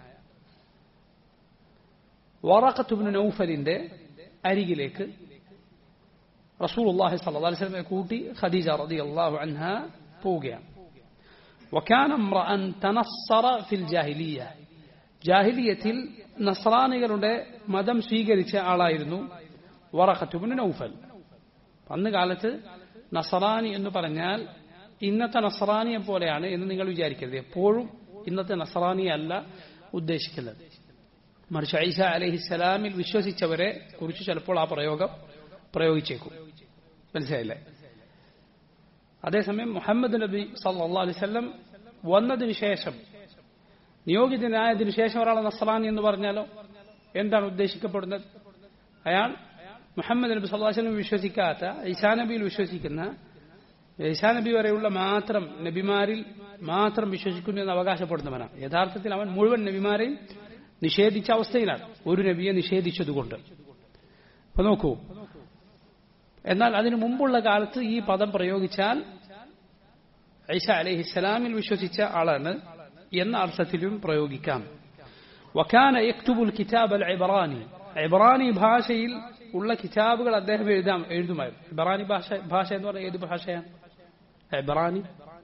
വറഖത്ത് ഇബ്നു നൗഫലിന്റെ അരികിലേക്ക് റസൂലുള്ളാഹി സ്വല്ലല്ലാഹു അലൈഹി വസല്ലമയെ കൂട്ടി ഖദീജ റളിയല്ലാഹു അൻഹ പോവുകയാണ് وكان امرأ تنصر في الجاهلية ജാഹിലിയത്തിൽ നസ്രാനികളുടെ മതം സ്വീകരിച്ച ആളായിരുന്നു വറഖത്തുബിന് നൗഫൽ അന്ന് കാലത്ത് നസറാനി എന്ന് പറഞ്ഞാൽ ഇന്നത്തെ നസറാനിയെ പോലെയാണ് എന്ന് നിങ്ങൾ വിചാരിക്കരുത് എപ്പോഴും ഇന്നത്തെ നസറാനി അല്ല ഉദ്ദേശിക്കുന്നത് മറിച്ച് ഐസ അലഹിസ്സലാമിൽ വിശ്വസിച്ചവരെ കുറിച്ച് ചിലപ്പോൾ ആ പ്രയോഗം പ്രയോഗിച്ചേക്കും മനസ്സിലായില്ലേ അതേസമയം മുഹമ്മദ് നബി സല്ലാ അലൈവല്ലം വന്നതിന് ശേഷം നിയോഗിതനായതിനു ശേഷം ഒരാളെ നസ്രാനി എന്ന് പറഞ്ഞാലോ എന്താണ് ഉദ്ദേശിക്കപ്പെടുന്നത് അയാൾ മുഹമ്മദ് നബി സല്ലാസ്ലം വിശ്വസിക്കാത്ത ഈസാ നബിയിൽ വിശ്വസിക്കുന്ന ഈസാ നബി വരെയുള്ള മാത്രം നബിമാരിൽ മാത്രം വിശ്വസിക്കുന്നു എന്ന് അവകാശപ്പെടുന്നവനാണ് യഥാർത്ഥത്തിൽ അവൻ മുഴുവൻ നബിമാരെയും നിഷേധിച്ച അവസ്ഥയിലാണ് ഒരു നബിയെ നിഷേധിച്ചതുകൊണ്ട് അപ്പൊ നോക്കൂ എന്നാൽ അതിനു മുമ്പുള്ള കാലത്ത് ഈ പദം പ്രയോഗിച്ചാൽ ഐസ അലഹിസ്സലാമിൽ വിശ്വസിച്ച ആളാണ് എന്ന അർത്ഥത്തിലും പ്രയോഗിക്കാം വക്കാന യക്തുബുൽ കിതാബ് അൽ ഇബ്രാനി ഇബ്രാനി ഭാഷയിൽ ഉള്ള കിതാബുകൾ അദ്ദേഹം എഴുതാം എഴുതുമായിരുന്നു ഇബ്രാനി ഭാഷ ഭാഷ എന്ന് പറഞ്ഞാൽ ഏത് ഭാഷയാണ് ഇബ്രാനി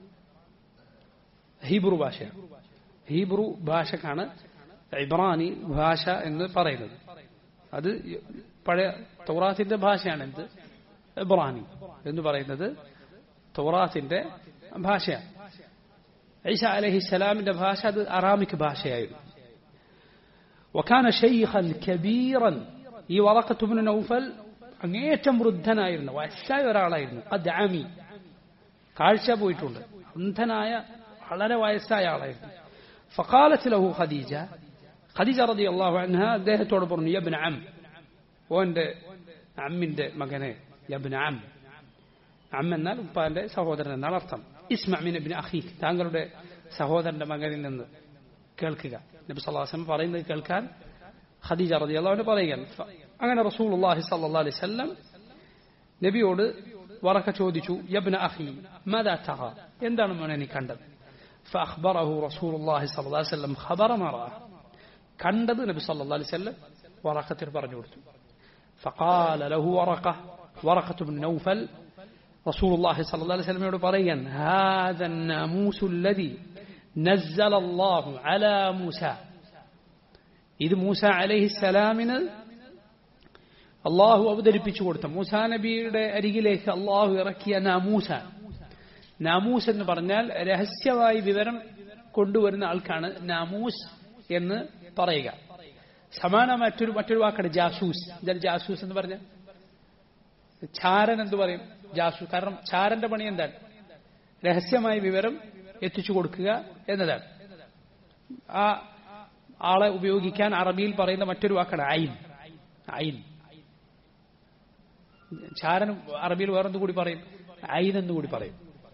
ഹീബ്രു ഭാഷയാണ് ഹീബ്രു ഭാഷക്കാണ് ഇബ്രാനി ഭാഷ എന്ന് പറയുന്നത് അത് പഴയ തൗറാത്തിന്റെ ഭാഷയാണ് എന്ത് ഇബ്രാനി എന്ന് പറയുന്നത് തൗറാത്തിന്റെ ഭാഷയാണ് ഐസ അലഹിസ്സലാമിന്റെ ഭാഷ അത് അറാമിക് ഭാഷയായിരുന്നു വക്കാന ഷെയ്ഖൻ കബീറൻ ഈ വറക്കത്തുബിന് നൗഫൽ അങ്ങേറ്റം വൃദ്ധനായിരുന്നു വയസ്സായ ഒരാളായിരുന്നു അത് ആമി കാഴ്ച പോയിട്ടുണ്ട് അന്ധനായ വളരെ വയസ്സായ ആളായിരുന്നു ഫക്കാലത്ത് ലഹു ഖദീജ ഖദീജ റതി അള്ളാഹു അൻഹ അദ്ദേഹത്തോട് പറഞ്ഞു യബ്ന അം ഓന്റെ അമ്മിന്റെ മകനെ യബ്ന അം അം എന്നാൽ ഉപ്പാന്റെ സഹോദരൻ എന്നാണ് അർത്ഥം ഇസ്മിൻ ഇബ്നു അഖീഖ് താങ്കളുടെ സഹോദരന്റെ മകനിൽ നിന്ന് കേൾക്കുക നബി സല്ലല്ലാഹു പറയുന്നത് കേൾക്കാൻ ഖദീജ റളിയല്ലാഹു പറയുകയാണ് അങ്ങനെ റസൂലുള്ളാഹി സ്വല്ലല്ലാഹു അലൈഹി വസല്ലം നബിയോട് വറക്ക ചോദിച്ചു യബ്ന അഖി മദാ തറ എന്താണ് മോനെ നീ കണ്ടത് فأخبره رسول الله صلى الله عليه وسلم خبر ما رأى കണ്ടത് നബി സല്ലല്ലാഹു അലൈഹി വസല്ലം വറക്കത്തിന് പറഞ്ഞു കൊടുത്തു فقال له ورقة ورقة بن نوفل رسول الله صلى الله عليه وسلم يقول بريا هذا الناموس الذي نزل الله على موسى ഇത് മൂസ അലഹിസ്സലാമിന് അള്ളാഹു അവതരിപ്പിച്ചു കൊടുത്ത മൂസ നബിയുടെ അരികിലേക്ക് അള്ളാഹു ഇറക്കിയ നാമൂസ നാമൂസ് എന്ന് പറഞ്ഞാൽ രഹസ്യമായി വിവരം കൊണ്ടുവരുന്ന ആൾക്കാണ് നാമൂസ് എന്ന് പറയുക സമാന മറ്റൊരു മറ്റൊരു വാക്കാണ് ജാസൂസ് എന്താണ് ജാസൂസ് എന്ന് പറഞ്ഞ ചാരൻ എന്ന് പറയും ജാസൂസ് കാരണം ചാരന്റെ പണി എന്താണ് രഹസ്യമായ വിവരം എത്തിച്ചു കൊടുക്കുക എന്നതാണ് ആ ആളെ ഉപയോഗിക്കാൻ അറബിയിൽ പറയുന്ന മറ്റൊരു വാക്കാണ് ഐൻ ഐൻ ചാരൻ അറബിയിൽ വേറെന്ത് കൂടി പറയും ഐൻ എന്ന് കൂടി പറയും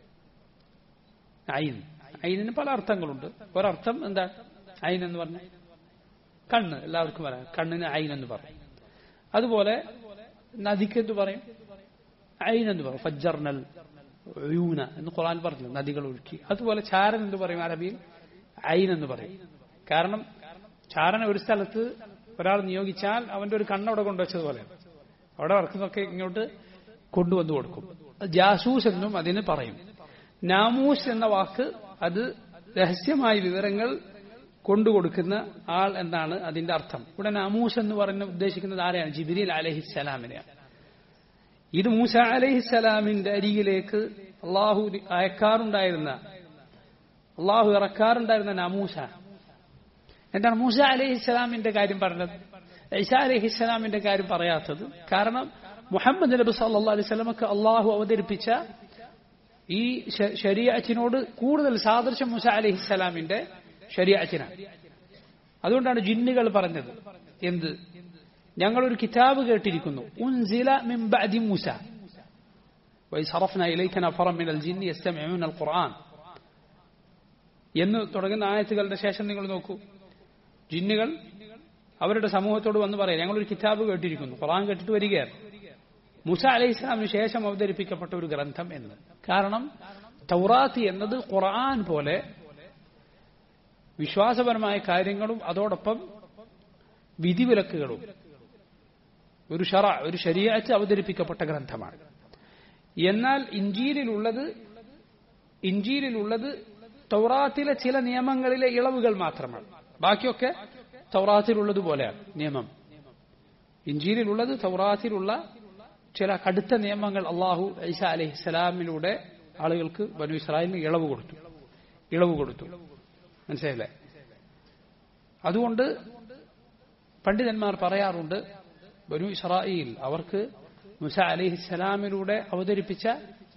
ഐൻ ഐനിന് പല അർത്ഥങ്ങളുണ്ട് ഒരർത്ഥം എന്താ ഐൻ എന്ന് പറഞ്ഞ കണ്ണ് എല്ലാവർക്കും പറയാം കണ്ണിന് ഐൻ എന്ന് പറയും അതുപോലെ നദിക്ക് എന്ത് പറയും ഐൻ എന്ന് പറയും ഫജ്ജർനൽ യൂന എന്ന് ഖുറാൻ പറഞ്ഞു നദികൾ ഒഴുക്കി അതുപോലെ ചാരൻ എന്ന് പറയും അറബിയിൽ ഐൻ എന്ന് പറയും കാരണം ചാരന ഒരു സ്ഥലത്ത് ഒരാൾ നിയോഗിച്ചാൽ അവന്റെ ഒരു കണ്ണവിടെ കൊണ്ടുവച്ചതുപോലെ അവിടെ വർക്കുന്നൊക്കെ ഇങ്ങോട്ട് കൊണ്ടുവന്നു കൊടുക്കും ജാസൂസ് എന്നും അതിന് പറയും നാമൂസ് എന്ന വാക്ക് അത് രഹസ്യമായ വിവരങ്ങൾ കൊണ്ടുകൊടുക്കുന്ന ആൾ എന്നാണ് അതിന്റെ അർത്ഥം ഇവിടെ നാമൂസ് എന്ന് പറഞ്ഞ ഉദ്ദേശിക്കുന്നത് ആരെയാണ് ജിബിരിൽ അലഹിസ്സലാമിനെയാണ് ഇത് മൂസ അലഹിസ്സലാമിന്റെ അരികിലേക്ക് അള്ളാഹു അയക്കാറുണ്ടായിരുന്ന അള്ളാഹു ഇറക്കാറുണ്ടായിരുന്ന നാമൂസ എന്താണ് മൂസ അലഹിസ്സലാമിന്റെ കാര്യം പറഞ്ഞത് ഈസ അലഹിസ്സലാമിന്റെ കാര്യം പറയാത്തത് കാരണം മുഹമ്മദ് നബി സല്ലാ അലൈഹി സ്വലമക്ക് അള്ളാഹു അവതരിപ്പിച്ച ഈ ശരീഅത്തിനോട് കൂടുതൽ സാദൃശ്യം മുസ അലഹിസ്സലാമിന്റെ ശരീഅത്തിനാണ് അതുകൊണ്ടാണ് ജിന്നുകൾ പറഞ്ഞത് എന്ത് ഞങ്ങളൊരു കിതാബ് കേട്ടിരിക്കുന്നു ഉൻസില മിൻ ബഅദി മൂസ وإذ صرفنا إليك نفرا من الجن يستمعون القرآن എന്ന് തുടങ്ങുന്ന ആയത്തുകളുടെ ശേഷം നിങ്ങൾ നോക്കൂ ജിന്നുകൾ അവരുടെ സമൂഹത്തോട് വന്ന് പറയാം ഞങ്ങളൊരു കിതാബ് കേട്ടിരിക്കുന്നു ഖുർആൻ കേട്ടിട്ട് വരികയാണ് മുസ അലൈഹി ഇസ്ലാമിന് ശേഷം അവതരിപ്പിക്കപ്പെട്ട ഒരു ഗ്രന്ഥം എന്ന് കാരണം തൗറാത്തി എന്നത് ഖുർആൻ പോലെ വിശ്വാസപരമായ കാര്യങ്ങളും അതോടൊപ്പം വിധിവിലക്കുകളും ഒരു ഷറ ഒരു ശരീരത്ത് അവതരിപ്പിക്കപ്പെട്ട ഗ്രന്ഥമാണ് എന്നാൽ ഇഞ്ചീലിലുള്ളത് ഇഞ്ചീലിലുള്ളത് തൗറാത്തിലെ ചില നിയമങ്ങളിലെ ഇളവുകൾ മാത്രമാണ് ബാക്കിയൊക്കെ തൗറാത്തിലുള്ളതുപോലെയാണ് നിയമം ഇഞ്ചീലിലുള്ളത് തൗറാത്തിലുള്ള ചില കടുത്ത നിയമങ്ങൾ അള്ളാഹു ഐസ അലൈഹി സ്വലാമിലൂടെ ആളുകൾക്ക് ബനു ഇസ്രായേലിന് ഇളവ് കൊടുത്തു ഇളവ് കൊടുത്തു മനസ്സിലായില്ലേ അതുകൊണ്ട് പണ്ഡിതന്മാർ പറയാറുണ്ട് ബനു ഇസ്രായേൽ അവർക്ക് മുസ അലിഹിസ്സലാമിലൂടെ അവതരിപ്പിച്ച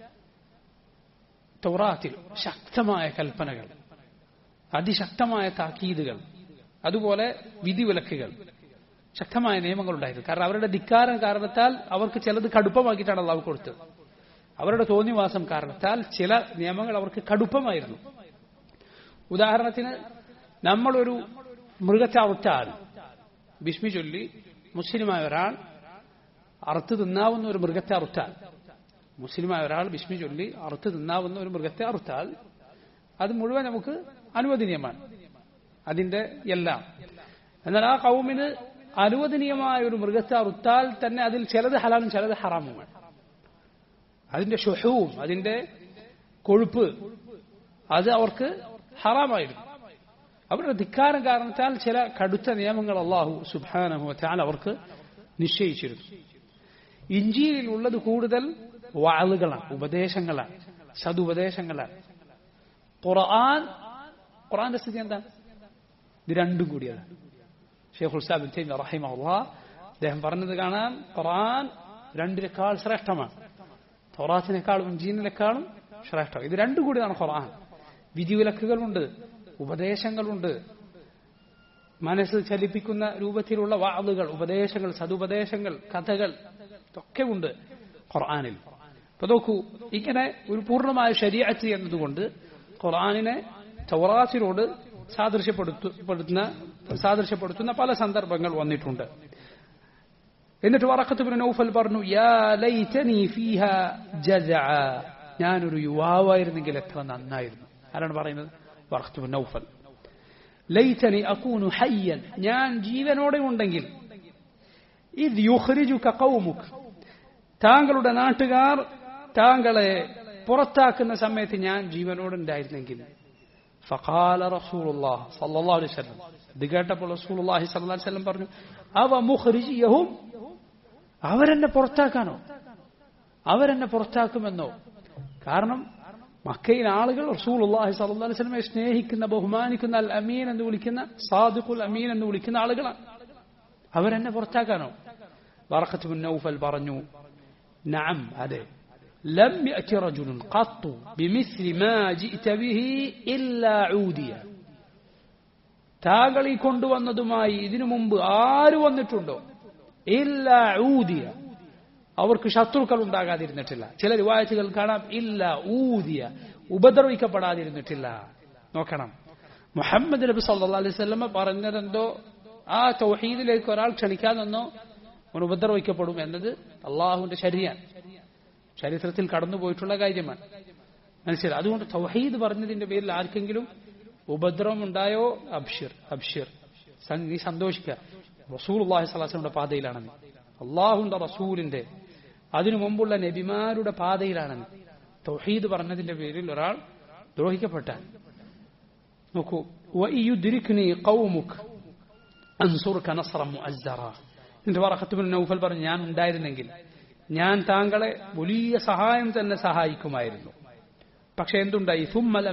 തൗറാത്തിൽ ശക്തമായ കൽപ്പനകൾ അതിശക്തമായ താക്കീതുകൾ അതുപോലെ വിധിവിലക്കുകൾ ശക്തമായ നിയമങ്ങളുണ്ടായിരുന്നു കാരണം അവരുടെ ധിക്കാരം കാരണത്താൽ അവർക്ക് ചിലത് കടുപ്പമാക്കിയിട്ടാണ് അള്ളാഹു കൊടുത്തത് അവരുടെ തോന്നിവാസം കാരണത്താൽ ചില നിയമങ്ങൾ അവർക്ക് കടുപ്പമായിരുന്നു ഉദാഹരണത്തിന് നമ്മളൊരു മൃഗത്തെ അറുത്താൽ ബിസ്മി ചൊല്ലി മുസ്ലിമായ ഒരാൾ അറുത്ത് തിന്നാവുന്ന ഒരു മൃഗത്തെ അറുത്താൽ മുസ്ലിമായ ഒരാൾ ബിസ്മി ചൊല്ലി അറുത്ത് തിന്നാവുന്ന ഒരു മൃഗത്തെ അറുത്താൽ അത് മുഴുവൻ നമുക്ക് അനുവദനീയമാണ് അതിന്റെ എല്ലാം എന്നാൽ ആ കൗമിന് അനുവദനീയമായ ഒരു മൃഗത്തെ അറുത്താൽ തന്നെ അതിൽ ചിലത് ഹലാലും ചിലത് ഹറാമുമാണ് അതിന്റെ ഷുഹവും അതിന്റെ കൊഴുപ്പ് അത് അവർക്ക് ഹറാമായിരുന്നു അവരുടെ ധിക്കാരം കാരണത്താൽ ചില കടുത്ത നിയമങ്ങൾ അള്ളാഹു സുബാനഹുവറ്റാൽ അവർക്ക് നിശ്ചയിച്ചിരുന്നു ഇഞ്ചിയിലുള്ളത് കൂടുതൽ വാളുകളാണ് ഉപദേശങ്ങളാണ് സതുപദേശങ്ങളാണ് ഖുർആൻ ഖുർആന്റെ സ്ഥിതി എന്താണ് ഇത് രണ്ടും കൂടിയതാണ് ഷെയ്ഖുൽ സാബിൻ തൈമി റഹിമഹുല്ലാ അദ്ദേഹം പറഞ്ഞത് കാണാൻ ഖുർആൻ രണ്ടിനേക്കാൾ ശ്രേഷ്ഠമാണ് തൗറാത്തിനേക്കാളും ഇഞ്ചീനിനേക്കാളും ശ്രേഷ്ഠം ഇത് രണ്ടും കൂടിയതാണ് ഖുർആൻ വിധിവിലക്കുകളുണ്ട് ഉപദേശങ്ങളുണ്ട് മനസ്സ് ചലിപ്പിക്കുന്ന രൂപത്തിലുള്ള വാതുകൾ ഉപദേശങ്ങൾ സതുപദേശങ്ങൾ കഥകൾ ഒക്കെ ഉണ്ട് ഖുർആാനിൽ അപ്പൊ നോക്കൂ ഇങ്ങനെ ഒരു പൂർണ്ണമായ ശരീഅത്ത് എന്നതുകൊണ്ട് ഖുർആാനിനെ ചൗറാസിനോട് സാദൃശ്യപ്പെടുത്തുന്ന സാദൃശ്യപ്പെടുത്തുന്ന പല സന്ദർഭങ്ങൾ വന്നിട്ടുണ്ട് എന്നിട്ട് വറക്കത്ത് നൗഫൽ പറഞ്ഞു യാ ലൈതനി ഫീഹ ജസഅ ഞാനൊരു യുവാവായിരുന്നെങ്കിൽ എത്ര നന്നായിരുന്നു ആരാണ് പറയുന്നത് വറക്കത്ത് നൗഫൽ ലൈതനി അകൂനു ഹയ്യൻ ഞാൻ ജീവനോടെ ഉണ്ടെങ്കിൽ ഇത് യുഖ്രിജുക ഖൗമുക താങ്കളുടെ നാട്ടുകാർ താങ്കളെ പുറത്താക്കുന്ന സമയത്ത് ഞാൻ ജീവനോടെ ഉണ്ടായിരുന്നെങ്കിൽ ഫഖാല റസൂലുള്ളാഹ് സല്ലല്ലാഹു അലൈഹി വസല്ലം ഇത് കേട്ടപ്പോൾ റസൂലുള്ളാഹി സല്ലല്ലാഹു അലൈഹി വസല്ലം പറഞ്ഞു അവ മുഖ്രിജിയഹും അവരെന്നെ പുറത്താക്കാനോ അവരെന്നെ പുറത്താക്കുമെന്നോ കാരണം മക്കയിൽ ആളുകൾ റസൂലുള്ളാഹി സല്ലല്ലാഹു അലൈഹി വസല്ലമയെ സ്നേഹിക്കുന്ന ബഹുമാനിക്കുന്ന അൽ അമീൻ എന്ന് വിളിക്കുന്ന സാദിഖുൽ അമീൻ എന്ന് വിളിക്കുന്ന ആളുകളാണ് അവരെന്നെ പുറത്താക്കാനോ വറഖത്ത് ബിൻ നൗഫൽ പറഞ്ഞു നഅം അതെ لم يأتي رجل قط بمثل ما جئت به إلا عوديا താങ്കൾ ഈ കൊണ്ടുവന്നതുമായി ഇതിനു മുമ്പ് ആര് വന്നിട്ടുണ്ടോ ഇല്ല ഊതിയ അവർക്ക് ശത്രുക്കൾ ഉണ്ടാകാതിരുന്നിട്ടില്ല ചില റിവായത്തുകൾ കാണാം ഇല്ല ഊതിയ ഉപദ്രവിക്കപ്പെടാതിരുന്നിട്ടില്ല നോക്കണം മുഹമ്മദ് നബി സല്ലാ അലൈഹി സ്വലമ പറഞ്ഞതെന്തോ ആ തൗഹീദിലേക്ക് ഒരാൾ ക്ഷണിക്കാതെന്നോ അവൻ ഉപദ്രവിക്കപ്പെടും എന്നത് അള്ളാഹുവിന്റെ ശരിയാണ് ചരിത്രത്തിൽ കടന്നുപോയിട്ടുള്ള കാര്യമാണ് മനസ്സിലായി അതുകൊണ്ട് തൗഹീദ് പറഞ്ഞതിന്റെ പേരിൽ ആർക്കെങ്കിലും ഉപദ്രവം ഉണ്ടായോ അബ്ഷിർ അബ്ഷിർ നീ സന്തോഷിക്കുക റസൂൽ അള്ളാഹി സ്വലാസ്ലമിന്റെ പാതയിലാണെന്ന് അള്ളാഹുന്റെ റസൂലിന്റെ അതിനു മുമ്പുള്ള നബിമാരുടെ പാതയിലാണെന്ന് തൗഹീദ് പറഞ്ഞതിന്റെ പേരിൽ ഒരാൾ ദ്രോഹിക്കപ്പെട്ടാൽ നോക്കൂ എന്നിട്ട് പറക്കത്തുബിൻ നൗഫൽ പറഞ്ഞു ഞാൻ ഉണ്ടായിരുന്നെങ്കിൽ ഞാൻ താങ്കളെ വലിയ സഹായം തന്നെ സഹായിക്കുമായിരുന്നു പക്ഷെ എന്തുണ്ടായി സുമ്മലം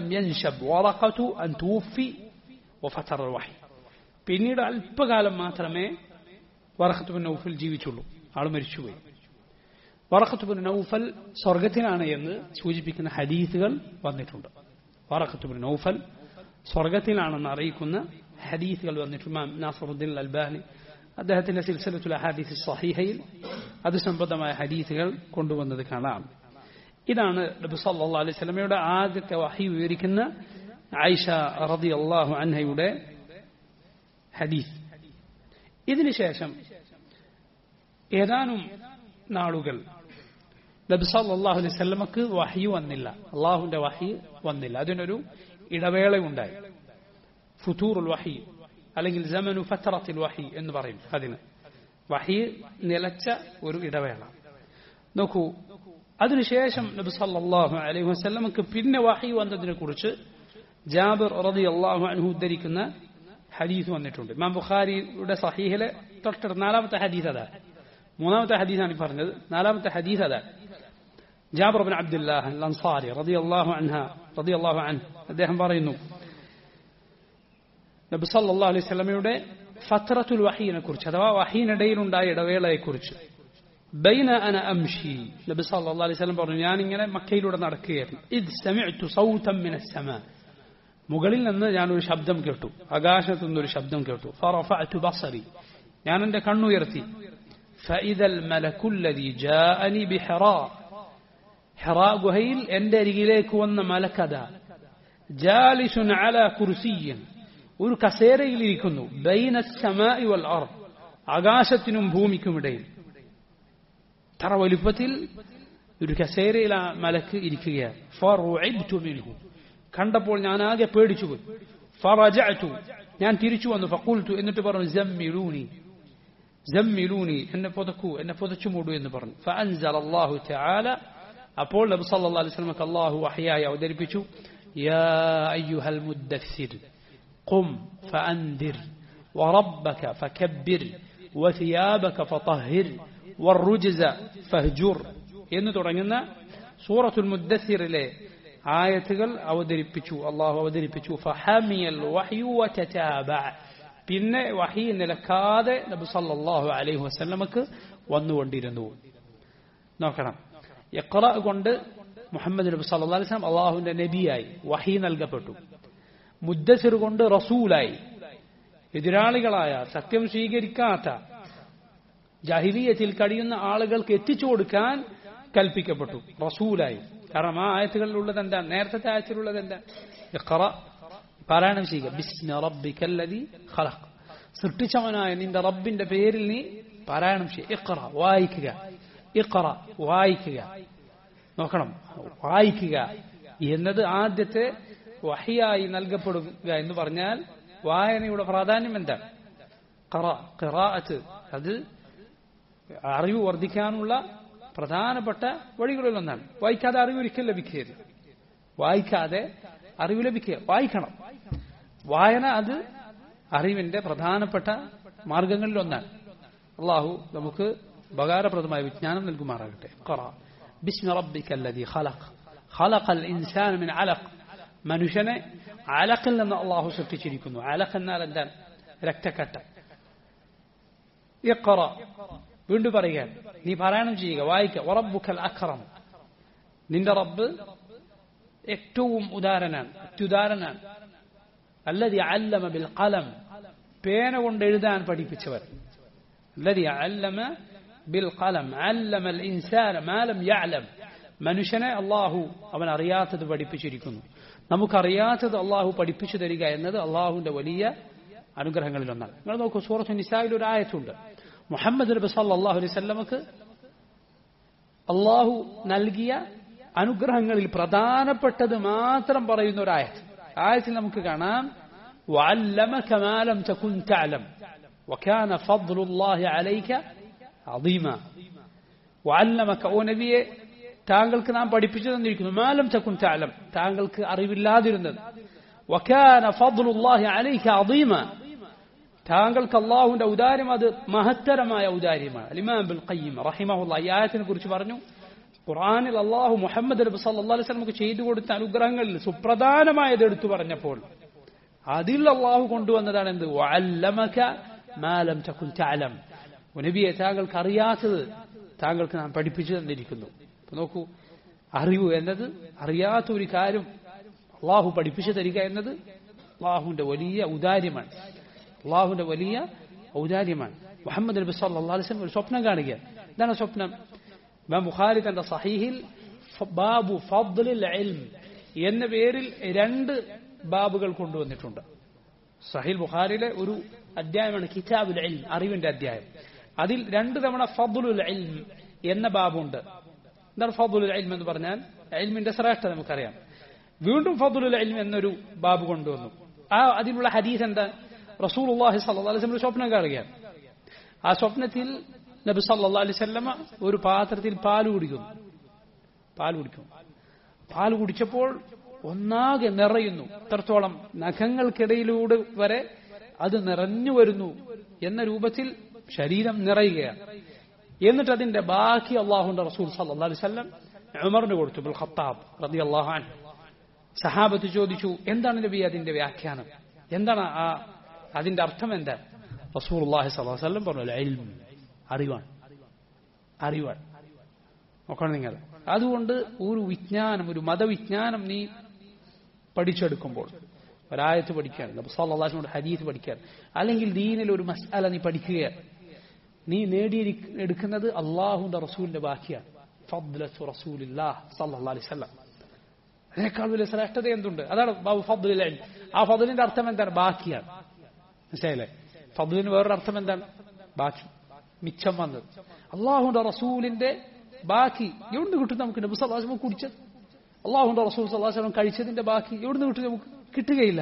പിന്നീട് അല്പകാലം മാത്രമേ വറഖത്തുബിൻ നൗഫൽ ജീവിച്ചുള്ളൂ ആൾ മരിച്ചുപോയി വറഖത്തുബിൻ നൗഫൽ സ്വർഗത്തിലാണ് എന്ന് സൂചിപ്പിക്കുന്ന ഹദീസുകൾ വന്നിട്ടുണ്ട് വറഖത്തുബിൻ നൗഫൽ സ്വർഗത്തിലാണെന്ന് അറിയിക്കുന്ന ഹദീസുകൾ വന്നിട്ടുണ്ട് നാസറുദ്ദീൻ അൽബാനി അദ്ദേഹത്തിന്റെ സിൽസിലത്തുൽ ഹദീസ് സഹിഹയിൽ അത് സംബന്ധമായ ഹദീസുകൾ കൊണ്ടുവന്നത് കാണാം ഇതാണ് നബി സല്ലല്ലാഹു അലൈഹി വസല്ലമയുടെ ആദ്യത്തെ വഹി വിവരിക്കുന്ന ആയിഷ റളിയല്ലാഹു അൻഹയുടെ ഹദീസ് ഇതിനുശേഷം ഏതാനും നാളുകൾ നബി സല്ലല്ലാഹു അലൈഹി വസല്ലമക്ക് വഹി വന്നില്ല അള്ളാഹുവിന്റെ വഹി വന്നില്ല അതിനൊരു ഇടവേളയുണ്ടായി ഫുതൂറുൽ വഹി അല്ലെങ്കിൽ ജമനു ഫത്രത്തിൽ വഹി എന്ന് പറയും അതിന് വഹി നിലച്ച ഒരു ഇടവേള നോക്കൂ അതിനുശേഷം നബി സല്ലല്ലാഹു അലൈഹി വസല്ലമക്ക് പിന്നെ വഹി വന്നതിനെ കുറിച്ച് ജാബിർ റളിയല്ലാഹു അൻഹു ഉദ്ധരിക്കുന്ന ഹദീസ് വന്നിട്ടുണ്ട് ഇമാം ബുഖാരിയുടെ സഹീഹിലെ തൊട്ടടുത്ത് നാലാമത്തെ ഹദീസ് അതാ മൂന്നാമത്തെ ഹദീസാണ് ഈ പറഞ്ഞത് നാലാമത്തെ ഹദീസ് അതാ ജാബർ ബിൻ അബ്ദുല്ലാഹ് അൻസാരി റളിയല്ലാഹു അൻഹ റളിയല്ലാഹു അൻഹു അദ്ദേഹം പറയുന്നു നബി സല്ലല്ലാഹു അലൈഹി വസല്ലമയുടെ ഫത്രത്തുൽ വഹീനെ കുറിച്ച് അഥവാ വഹീനിടയിലുണ്ടായ ഇടവേളയെ കുറിച്ച് ബൈന അന അംഷി നബി സല്ലല്ലാഹു അലൈഹി വസല്ലം പറഞ്ഞു ഞാൻ ഇങ്ങനെ മക്കയിലൂടെ നടക്കുകയായിരുന്നു ഇത് സമിഅ്തു സൗതം മിന السماء മുകളിൽ നിന്ന് ഞാൻ ഒരു ശബ്ദം കേട്ടു ആകാശത്തു നിന്നൊരു ശബ്ദം കേട്ടു ഫറഫഅതു ബസറി ഞാൻ എന്റെ കണ്ണുയർത്തി فإذا الملك الذي جاءني بحراء ഹെറാ ഗുഹയിൽ എന്റെ അരികിലേക്ക് വന്ന മലക്കഥ ജാലിസുൻ അല കുർസിയൻ ഒരു കസേരയിലിരിക്കുന്നു ബൈന സമായി വൽ അർദ് ആകാശത്തിനും ഭൂമിക്കുമിടയിൽ തറ വലുപ്പത്തിൽ ഒരു കസേരയിൽ ആ മലക്ക് ഇരിക്കുകയാണ് ഫറുഇബ്തു മിൻഹു കണ്ടപ്പോൾ ഞാൻ ആകെ പേടിച്ചുപോയി ഫറജഅതു ഞാൻ തിരിച്ചു വന്നു ഫഖുൽതു എന്നിട്ട് പറഞ്ഞു ജമ്മിലൂനി ജമ്മിലൂനി എന്നെ പുതക്കൂ എന്നെ പുതച്ചു മൂടൂ എന്ന് പറഞ്ഞു ഫഅൻസല അല്ലാഹു തആല അപ്പോൾ നബി സല്ലല്ലാഹു അലൈഹി വസല്ലമക്ക് അല്ലാഹു വഹയായി അവതരിപ്പിച്ചു യാ അയ്യുഹൽ മുദ്ദസ്സിർ ഖും ഫഅൻദിർ وربك فكبر وثيابك فطهر والرجز فاهجر എന്ന് തുടങ്ങുന്ന സൂറത്തുൽ മുദ്ദസ്സിറിലെ ആയത്തുകൾ അവതരിപ്പിച്ചു അള്ളാഹു അവതരിപ്പിച്ചു ഫഹമിയൽ വഹ്യു വതതാബഅ പിന്നെ വഹി നിലക്കാതെ നബി സല്ലല്ലാഹു അലൈഹി വസല്ലമക്ക് വന്നുകൊണ്ടിരുന്നു നോക്കണം ഇഖ്റ കൊണ്ട് മുഹമ്മദ് നബി സല്ലല്ലാഹു അലൈഹി വസല്ലം അള്ളാഹുവിന്റെ നബിയായി വഹി നൽകപ്പെട്ടു മുദ്ദസിർ കൊണ്ട് റസൂലായി എതിരാളികളായ സത്യം സ്വീകരിക്കാത്ത ജാഹിലിയത്തിൽ കഴിയുന്ന ആളുകൾക്ക് എത്തിച്ചു കൊടുക്കാൻ കൽപ്പിക്കപ്പെട്ടു റസൂലായി കാരണം ആ ആയത്തുകളിലുള്ളത് എന്താ നേരത്തെ ആയത്തിലുള്ളത് എന്താ ഇഖ്റ പാരായണം ചെയ്യുക ബിസ്മി റബ്ബിക്കല്ലദി ഖലഖ് സൃഷ്ടിച്ചവനായ നിന്റെ റബ്ബിന്റെ പേരിൽ നീ പാരായണം ചെയ്യുക ഇഖ്റ വായിക്കുക ഇഖ്റ വായിക്കുക നോക്കണം വായിക്കുക എന്നത് ആദ്യത്തെ വഹിയായി നൽകപ്പെടുക എന്ന് പറഞ്ഞാൽ വായനയുടെ പ്രാധാന്യം എന്താണ് ഖിറാഅത്ത് അത് അറിവ് വർദ്ധിക്കാനുള്ള പ്രധാനപ്പെട്ട വഴികളിലൊന്നാണ് വായിക്കാതെ അറിവ് ഒരിക്കലും ലഭിക്കരുത് വായിക്കാതെ അറിവ് ലഭിക്കുക വായിക്കണം വായന അത് അറിവിന്റെ പ്രധാനപ്പെട്ട മാർഗങ്ങളിൽ ഒന്നാണ് അള്ളാഹു നമുക്ക് ഉപകാരപ്രദമായ വിജ്ഞാനം നൽകുമാറാകട്ടെ ഖറ ബിസ്മി റബ്ബിക്കല്ലദി ഖലഖ് ഖലഖൽ ഇൻസാന മിൻ അലഖ് മനുഷ്യനെ അലഖിൽ നിന്ന് അള്ളാഹു സൃഷ്ടിച്ചിരിക്കുന്നു അലഖ് എന്നാൽ എന്താണ് രക്തക്കട്ട ഇഖ്റ വീണ്ടും പറയുക നീ പാരായണം ചെയ്യുക വായിക്കുക വറബ്ബുക്കൽ അക്രം നിന്റെ റബ്ബ് ഏറ്റവും ഉദാരനാണ് അത്യുദാരനാണ് അല്ലതി അല്ലമ ബിൽ ഖലം പേന കൊണ്ട് എഴുതാൻ പഠിപ്പിച്ചവർ الذي علم بالقلم علم الإنسان ما لم يعلم മനുഷ്യനെ അള്ളാഹു അവൻ അറിയാത്തത് പഠിപ്പിച്ചിരിക്കുന്നു നമുക്കറിയാത്തത് അള്ളാഹു പഠിപ്പിച്ചു തരിക എന്നത് അള്ളാഹുവിന്റെ വലിയ അനുഗ്രഹങ്ങളിൽ ഒന്നാണ് നിങ്ങൾ നോക്കൂ സൂറത്ത് നിസായിൽ ഒരു ആയത്തുണ്ട് മുഹമ്മദ് നബി സല്ലല്ലാഹു അലൈഹി വസല്ലമക്ക് അള്ളാഹു നൽകിയ അനുഗ്രഹങ്ങളിൽ പ്രധാനപ്പെട്ടത് മാത്രം പറയുന്ന ഒരു ആയത്ത് ആയത്തിൽ നമുക്ക് കാണാം وعلمك ما لم تكن تعلم وكان فضل الله عليك عظيما وعلمك ഓ നബിയെ താങ്കൾക്ക് നാം പഠിപ്പിച്ചു തന്നിരിക്കുന്നു മാലം ചക്കും ചാലം താങ്കൾക്ക് അറിവില്ലാതിരുന്നത് വക്കാന ഫضലുല്ലാഹി അലൈക അദീമ താങ്കൾക്ക് അള്ളാഹുവിന്റെ ഔദാര്യം അത് മഹത്തരമായ ഔദാര്യമാണ് അലിമാം ബിൽ ഖയ്യിം റഹിമഹുല്ല ഈ ആയത്തിനെ കുറിച്ച് പറഞ്ഞു ഖുർആനിൽ അള്ളാഹു മുഹമ്മദ് നബി സല്ലല്ലാഹു അലൈഹി വസല്ലമക്ക് ചെയ്തു കൊടുത്ത അനുഗ്രഹങ്ങളിൽ സുപ്രധാനമായത് എടുത്തു പറഞ്ഞപ്പോൾ അതിൽ അള്ളാഹു കൊണ്ടുവന്നതാണ് എന്ത് വഅല്ലമക മാലം തകുൻ തഅലം നബിയെ താങ്കൾക്ക് അറിയാത്തത് താങ്കൾക്ക് നാം പഠിപ്പിച്ചു തന്നിരിക്കുന്നു നോക്കൂ അറിവ് എന്നത് അറിയാത്ത ഒരു കാര്യം അള്ളാഹു പഠിപ്പിച്ചു തരിക എന്നത് അള്ളാഹുവിന്റെ വലിയ ഔദാര്യമാണ് അള്ളാഹുവിന്റെ വലിയ ഔദാര്യമാണ് മുഹമ്മദ് നബി സല്ലല്ലാഹു അലൈഹി വസല്ലം ഒരു സ്വപ്നം കാണുക എന്താണ് സ്വപ്നം ഇമാം ബുഖാരി തന്റെ സഹീഹിൽ ഫ- ബാബു ഫദ്ലിൽ ഇൽം എന്ന പേരിൽ രണ്ട് ബാബുകൾ കൊണ്ടുവന്നിട്ടുണ്ട് സഹീൽ ബുഖാരിയിലെ ഒരു അധ്യായമാണ് കിതാബുൽ ഇൽം അറിവിന്റെ അധ്യായം അതിൽ രണ്ട് തവണ ഫദ്ലുൽ ഇൽം എന്ന ബാബുണ്ട് എന്താണ് ഫദ്ലുൽ ഇൽം എന്ന് പറഞ്ഞാൽ ഇൽമിന്റെ ശ്രേഷ്ഠത നമുക്കറിയാം വീണ്ടും ഫദ്ലുൽ ഇൽം എന്നൊരു ബാബു കൊണ്ടുവന്നു ആ അതിനുള്ള ഹദീസ് എന്താ റസൂലുള്ളാഹി സ്വല്ലല്ലാഹു അലൈഹി വസല്ലം ഒരു സ്വപ്നം കാണുകയാണ് ആ സ്വപ്നത്തിൽ നബി സല്ലല്ലാഹു അലൈഹി വസല്ലമ ഒരു പാത്രത്തിൽ പാൽ കുടിക്കുന്നു പാൽ കുടിക്കും പാൽ കുടിച്ചപ്പോൾ ഒന്നാകെ നിറയുന്നു എത്രത്തോളം നഖങ്ങൾക്കിടയിലൂടെ വരെ അത് നിറഞ്ഞു വരുന്നു എന്ന രൂപത്തിൽ ശരീരം നിറയുകയാണ് എന്നിട്ട് അതിന്റെ ബാക്കി അള്ളാഹുന്റെ റസൂൽ സല്ലല്ലാഹു അലൈഹി വസല്ലം ഉമറിന് കൊടുത്തു ബുൽ ഖത്താബ് റളിയല്ലാഹു അൻഹു സഹാബത്ത് ചോദിച്ചു എന്താണ് നബി അതിന്റെ വ്യാഖ്യാനം എന്താണ് ആ അതിന്റെ അർത്ഥം എന്താ റസൂലുള്ളാഹി സ്വല്ലല്ലാഹു അലൈഹി വസല്ലം പറഞ്ഞു ഇൽം അറിവാണ് അറിവാണ് നോക്കണം നിങ്ങൾ അതുകൊണ്ട് ഒരു വിജ്ഞാനം ഒരു മതവിജ്ഞാനം നീ പഠിച്ചെടുക്കുമ്പോൾ ഒരായത്ത് പഠിക്കാൻ നബ്സാല്ലാഹിനോട് ഹദീസ് പഠിക്കാൻ അല്ലെങ്കിൽ ദീനിൽ ഒരു മസ്അല നീ പഠിക്കുകയാണ് നീ നേടിയെടുക്കുന്നത് അള്ളാഹുന്റെ റസൂലിന്റെ ബാക്കിയാണ് ഫദ്ലത്തു റസൂലില്ലാഹ് സല്ലല്ലാഹു അലൈഹി വസല്ലം അതിനേക്കാൾ വലിയ ശ്രേഷ്ഠത എന്തുണ്ട് അതാണ് ബാബു ഫദ്ലിൽ ഇൽം. ആ ഫദ്ലിന്റെ അർത്ഥം എന്താണ് ബാക്കിയാണ് മനസ്സിലായില്ലേ ഫദ്ലിന് വേറൊരു അർത്ഥം എന്താണ് ബാക്കി മിച്ചം വന്നത് അള്ളാഹുന്റെ റസൂലിന്റെ ബാക്കി എവിടുന്ന് കിട്ടും നമുക്ക് നബി സല്ലല്ലാഹു അലൈഹി വസല്ലം കുടിച്ചത് അള്ളാഹുന്റെ റസൂൽ സല്ലല്ലാഹു അലൈഹി വസല്ലം കഴിച്ചതിന്റെ ബാക്കി എവിടുന്ന് കിട്ടും നമുക്ക് കിട്ടുകയില്ല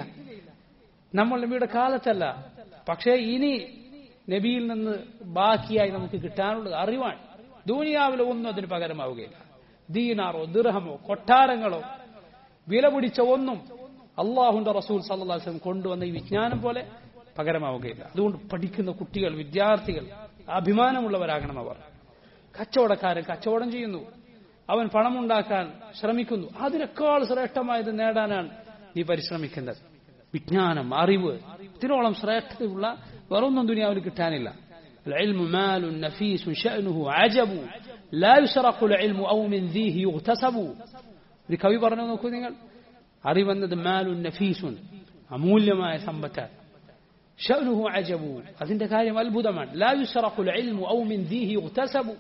നമ്മൾ നബിയുടെ കാലത്തല്ല പക്ഷേ ഇനി നബിയിൽ നിന്ന് ബാക്കിയായി നമുക്ക് കിട്ടാനുള്ളത് അറിവാണ് ദുനിയാവിലെ ഒന്നും അതിന് പകരമാവുകയില്ല ദീനാറോ ദിർഹമോ കൊട്ടാരങ്ങളോ വില പിടിച്ച ഒന്നും അള്ളാഹുന്റെ റസൂൽ സല്ലല്ലാഹു അലൈഹി വസല്ലം കൊണ്ടുവന്ന ഈ വിജ്ഞാനം പോലെ പകരമാവുകയില്ല അതുകൊണ്ട് പഠിക്കുന്ന കുട്ടികൾ വിദ്യാർത്ഥികൾ അഭിമാനമുള്ളവരാകണം അവർ കച്ചവടക്കാരൻ കച്ചവടം ചെയ്യുന്നു അവൻ പണമുണ്ടാക്കാൻ ശ്രമിക്കുന്നു അതിനേക്കാൾ ശ്രേഷ്ഠമായത് നേടാനാണ് നീ പരിശ്രമിക്കുന്നത് വിജ്ഞാനം അറിവ് ഇതിനോളം ശ്രേഷ്ഠതയുള്ള വേറൊന്നും ദുനിയാവിൽ കിട്ടാനില്ല العلم مال نفيس شأنه عجب لا يسرق العلم أو من ذيه يغتسب ഒരു കവി പറഞ്ഞു നോക്കൂ നിങ്ങൾ അറിവെന്നത് മാലുൻ നഫീസുൻ അമൂല്യമായ സമ്പത്താണ് ഷഅനുഹു അജബു അതിന്റെ കാര്യം അത്ഭുതമാണ് ലാ യുസ്റഖുൽ ഇൽമു ഔ മിൻ ദീഹി യുഗ്തസബു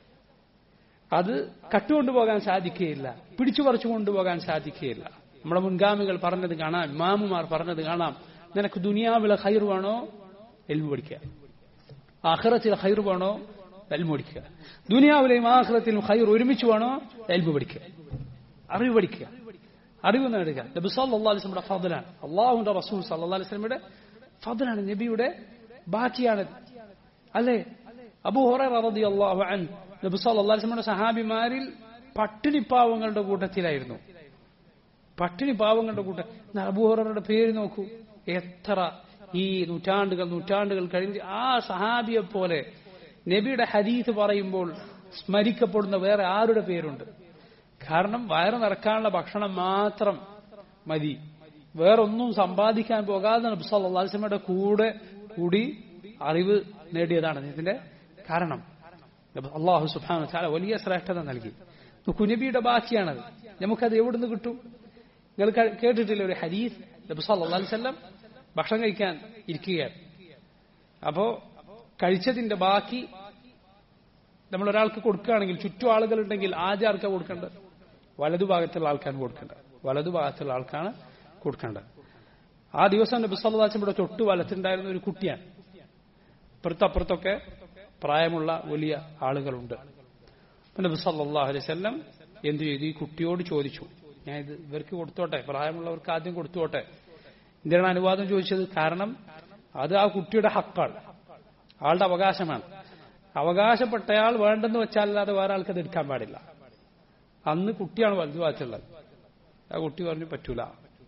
അത് കട്ടുകൊണ്ടുപോകാൻ സാധിക്കുകയില്ല പിടിച്ചു പറിച്ചു കൊണ്ടുപോകാൻ സാധിക്കുകയില്ല നമ്മുടെ മുൻഗാമികൾ പറഞ്ഞത് കാണാം ഇമാമുമാർ പറഞ്ഞത് കാണാം നിനക്ക് ദുനിയാവിലെ ഹൈർ വേണോ എൽമു പഠിക്കുക ആഖിറത്തിലെ ഹൈർ വേണോ എൽമു പഠിക്കുക ദുനിയാവിലെയും ആഖിറത്തിലും ഹൈർ ഒരുമിച്ച് വേണോ എൽമു പഠിക്കുക അറിവ് പഠിക്കുക അറിവ് നേടുക നബി സല്ലല്ലാഹു അലൈഹി വസല്ലമയുടെ ഫضലാണ് അള്ളാഹുവിന്റെ റസൂൽ സല്ലല്ലാഹു അലൈഹി വസല്ലമയുടെ ഫضലാണ് നബിയുടെ ബാക്കിയാണത് അല്ലേ അബൂ ഹുറൈറ റളിയല്ലാഹു അൻഹു നബി സല്ലല്ലാഹു അലൈഹി വസല്ലമയുടെ സഹാബിമാരിൽ പട്ടിണി പാവങ്ങളുടെ കൂട്ടത്തിലായിരുന്നു പട്ടിണി പാവങ്ങളുടെ കൂട്ടം എന്നാൽ അബൂ ഹുറൈറയുടെ പേര് നോക്കൂ എത്ര ഈ നൂറ്റാണ്ടുകൾ നൂറ്റാണ്ടുകൾ കഴിഞ്ഞ് ആ സഹാബിയെ പോലെ നബിയുടെ ഹദീസ് പറയുമ്പോൾ സ്മരിക്കപ്പെടുന്ന വേറെ ആരുടെ പേരുണ്ട് കാരണം വയറ് നിറക്കാനുള്ള ഭക്ഷണം മാത്രം മതി വേറൊന്നും സമ്പാദിക്കാൻ പോകാതെ നബി സല്ലല്ലാഹു അലൈഹി വസല്ലമയുടെ കൂടെ കൂടി അറിവ് നേടിയതാണ് ഇതിന്റെ കാരണം നബി അള്ളാഹു സുബ്ഹാനഹു വ തആല വലിയ ശ്രേഷ്ഠത നൽകി കുനബിയുടെ ബാക്കിയാണത് നമുക്കത് എവിടുന്ന് കിട്ടും നിങ്ങൾ ക- കേട്ടിട്ടില്ല ഒരു ഹദീസ് നബി സല്ലല്ലാഹു അലൈഹി വസല്ലം ഭക്ഷണം കഴിക്കാൻ ഇരിക്കുകയാണ് അപ്പോ കഴിച്ചതിന്റെ ബാക്കി നമ്മൾ ഒരാൾക്ക് കൊടുക്കുകയാണെങ്കിൽ ചുറ്റും ആളുകളുണ്ടെങ്കിൽ ആദ്യം ആർക്കാണ് കൊടുക്കേണ്ടത് വലതുഭാഗത്തുള്ള ആൾക്കാണ് കൊടുക്കേണ്ടത് വലതുഭാഗത്തുള്ള ആൾക്കാണ് കൊടുക്കേണ്ടത് ആ ദിവസം നബി സല്ലല്ലാഹു ഇവിടെ തൊട്ട് വലത്തുണ്ടായിരുന്ന ഒരു കുട്ടിയാണ് ഇപ്പുറത്തപ്പുറത്തൊക്കെ പ്രായമുള്ള വലിയ ആളുകളുണ്ട് അപ്പൊ നബി സല്ലല്ലാഹു അലൈഹി വസല്ലം എന്തു ചെയ്തു ഈ കുട്ടിയോട് ചോദിച്ചു ഞാൻ ഇത് ഇവർക്ക് കൊടുത്തോട്ടെ പ്രായമുള്ളവർക്ക് ആദ്യം കൊടുത്തോട്ടെ എന്തിനാണ് അനുവാദം ചോദിച്ചത് കാരണം അത് ആ കുട്ടിയുടെ ഹക്കാണ് ആളുടെ അവകാശമാണ് അവകാശപ്പെട്ടയാൾ വേണ്ടെന്ന് വെച്ചാലല്ലാതെ വേറെ ആൾക്ക് അത് എടുക്കാൻ പാടില്ല അന്ന് കുട്ടിയാണ് വലുതുവാച്ചുള്ളത് ആ കുട്ടി പറഞ്ഞു പറ്റൂല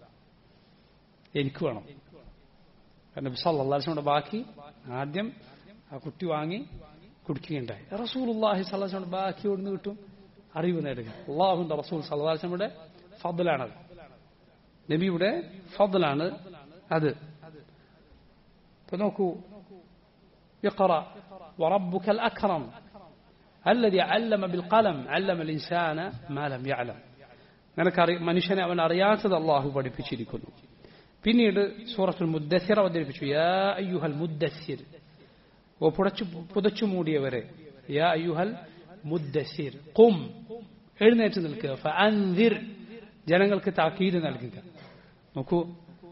എനിക്ക് വേണം കാരണം സല്ലാസിനോട് ബാക്കി ആദ്യം ആ കുട്ടി വാങ്ങി കുടിക്കുകയുണ്ടായി റസൂലുള്ളാഹി സല്ലാസിനോട് ബാക്കി എവിടുന്ന് കിട്ടും അറിവ് നേടുക അള്ളാഹുന്റെ റസൂൽ സല്ലാസിനോട് ഫضലാണത് നബിയുടെ ഫضലാണ് അത് ഇപ്പൊ നോക്കൂ اقرأ وربك الأكرم الذي علم بالقلم علم الإنسان ما لم يعلم നിനക്കറി മനുഷ്യനെ അവൻ അറിയാത്തത് അള്ളാഹു പഠിപ്പിച്ചിരിക്കുന്നു പിന്നീട് സൂറത്തുൽ മുദ്ദസിർ അവതരിപ്പിച്ചു യാ അയ്യുഹൽ മുദ്ദസിർ ഓ പുടച്ചു പുതച്ചു മൂടിയവരെ യാ അയ്യുഹൽ മുദ്ദസിർ കും എഴുന്നേറ്റ് നിൽക്കുക ഫഅൻദിർ ജനങ്ങൾക്ക് താക്കീത് നൽകുക നോക്കൂ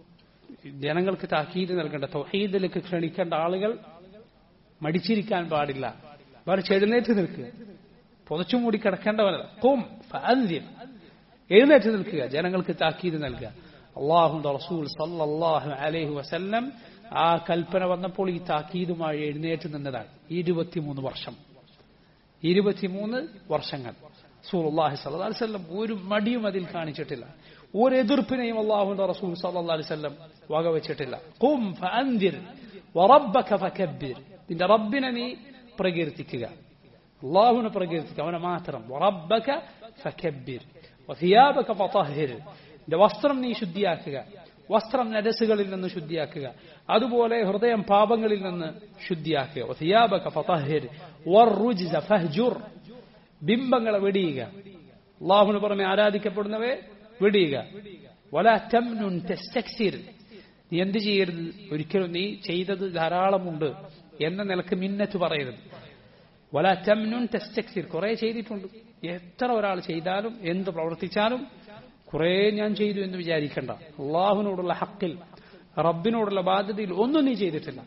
ജനങ്ങൾക്ക് താക്കീത് നൽകേണ്ട തൗഹീദിലേക്ക് ക്ഷണിക്കേണ്ട ആളുകൾ മടിച്ചിരിക്കാൻ പാടില്ല മറിച്ച് എഴുന്നേറ്റ് നിൽക്കുക പുതച്ചു മൂടി കിടക്കേണ്ടവനല്ല കും ഫഅൻദിർ എഴുന്നേറ്റ് നിൽക്കുക ജനങ്ങൾക്ക് താക്കീത് നൽകുക അള്ളാഹുന്റെ റസൂൽ സല്ലല്ലാഹു അലൈഹി വസല്ലം ആ കൽപ്പന വന്നപ്പോൾ ഈ താക്കീതുമായി എഴുന്നേറ്റ് നിന്നതാണ് ഇരുപത്തിമൂന്ന് വർഷം ഇരുപത്തിമൂന്ന് വർഷങ്ങൾ റസൂലുള്ളാഹി സ്വല്ലല്ലാഹു അലൈഹി വസല്ലം ഒരു മടിയും അതിൽ കാണിച്ചിട്ടില്ല ഒരു എതിർപ്പിനെയും അള്ളാഹുന്റെ റസൂൽ സല്ലല്ലാഹു അലൈഹി വസല്ലം വകവെച്ചിട്ടില്ല ഖും ഫഅൻദിർ വറബ്ബക ഫകബ്ബിർ നിന്റെ റബ്ബിനെ നീ പ്രകീർത്തിക്കുക അള്ളാഹുവിനെ പ്രകീർത്തിക്കുക അവനെ മാത്രം വറബ്ബക ഫകബ്ബിർ വസിയാബക ഫതഹിർ നിന്റെ വസ്ത്രം നീ ശുദ്ധിയാക്കുക വസ്ത്രം നരസുകളിൽ നിന്ന് ശുദ്ധിയാക്കുക അതുപോലെ ഹൃദയം പാപങ്ങളിൽ നിന്ന് ശുദ്ധിയാക്കുക വസിയാബക ഫതഹിർ വറുജ്സ ഫഹ്ജുർ ബിംബങ്ങളെ വെടിയുക അള്ളാഹുവിന് പുറമെ ആരാധിക്കപ്പെടുന്നവയെ വെടിയുക വല തംനുൻ തസ്തക്സിർ നീ എന്ത് ചെയ്യരുത് ഒരിക്കലും നീ ചെയ്തത് ധാരാളമുണ്ട് എന്ന നിലക്ക് മിന്നത്ത് പറയരുത് വല തംനുൻ തസ്തക്സിർ കുറെ ചെയ്തിട്ടുണ്ട് എത്ര ഒരാൾ ചെയ്താലും എന്ത് പ്രവർത്തിച്ചാലും കുറെ ഞാൻ ചെയ്തു എന്ന് വിചാരിക്കണ്ട അള്ളാഹുവിനോടുള്ള ഹക്കിൽ റബ്ബിനോടുള്ള ബാധ്യതയിൽ ഒന്നും നീ ചെയ്തിട്ടില്ല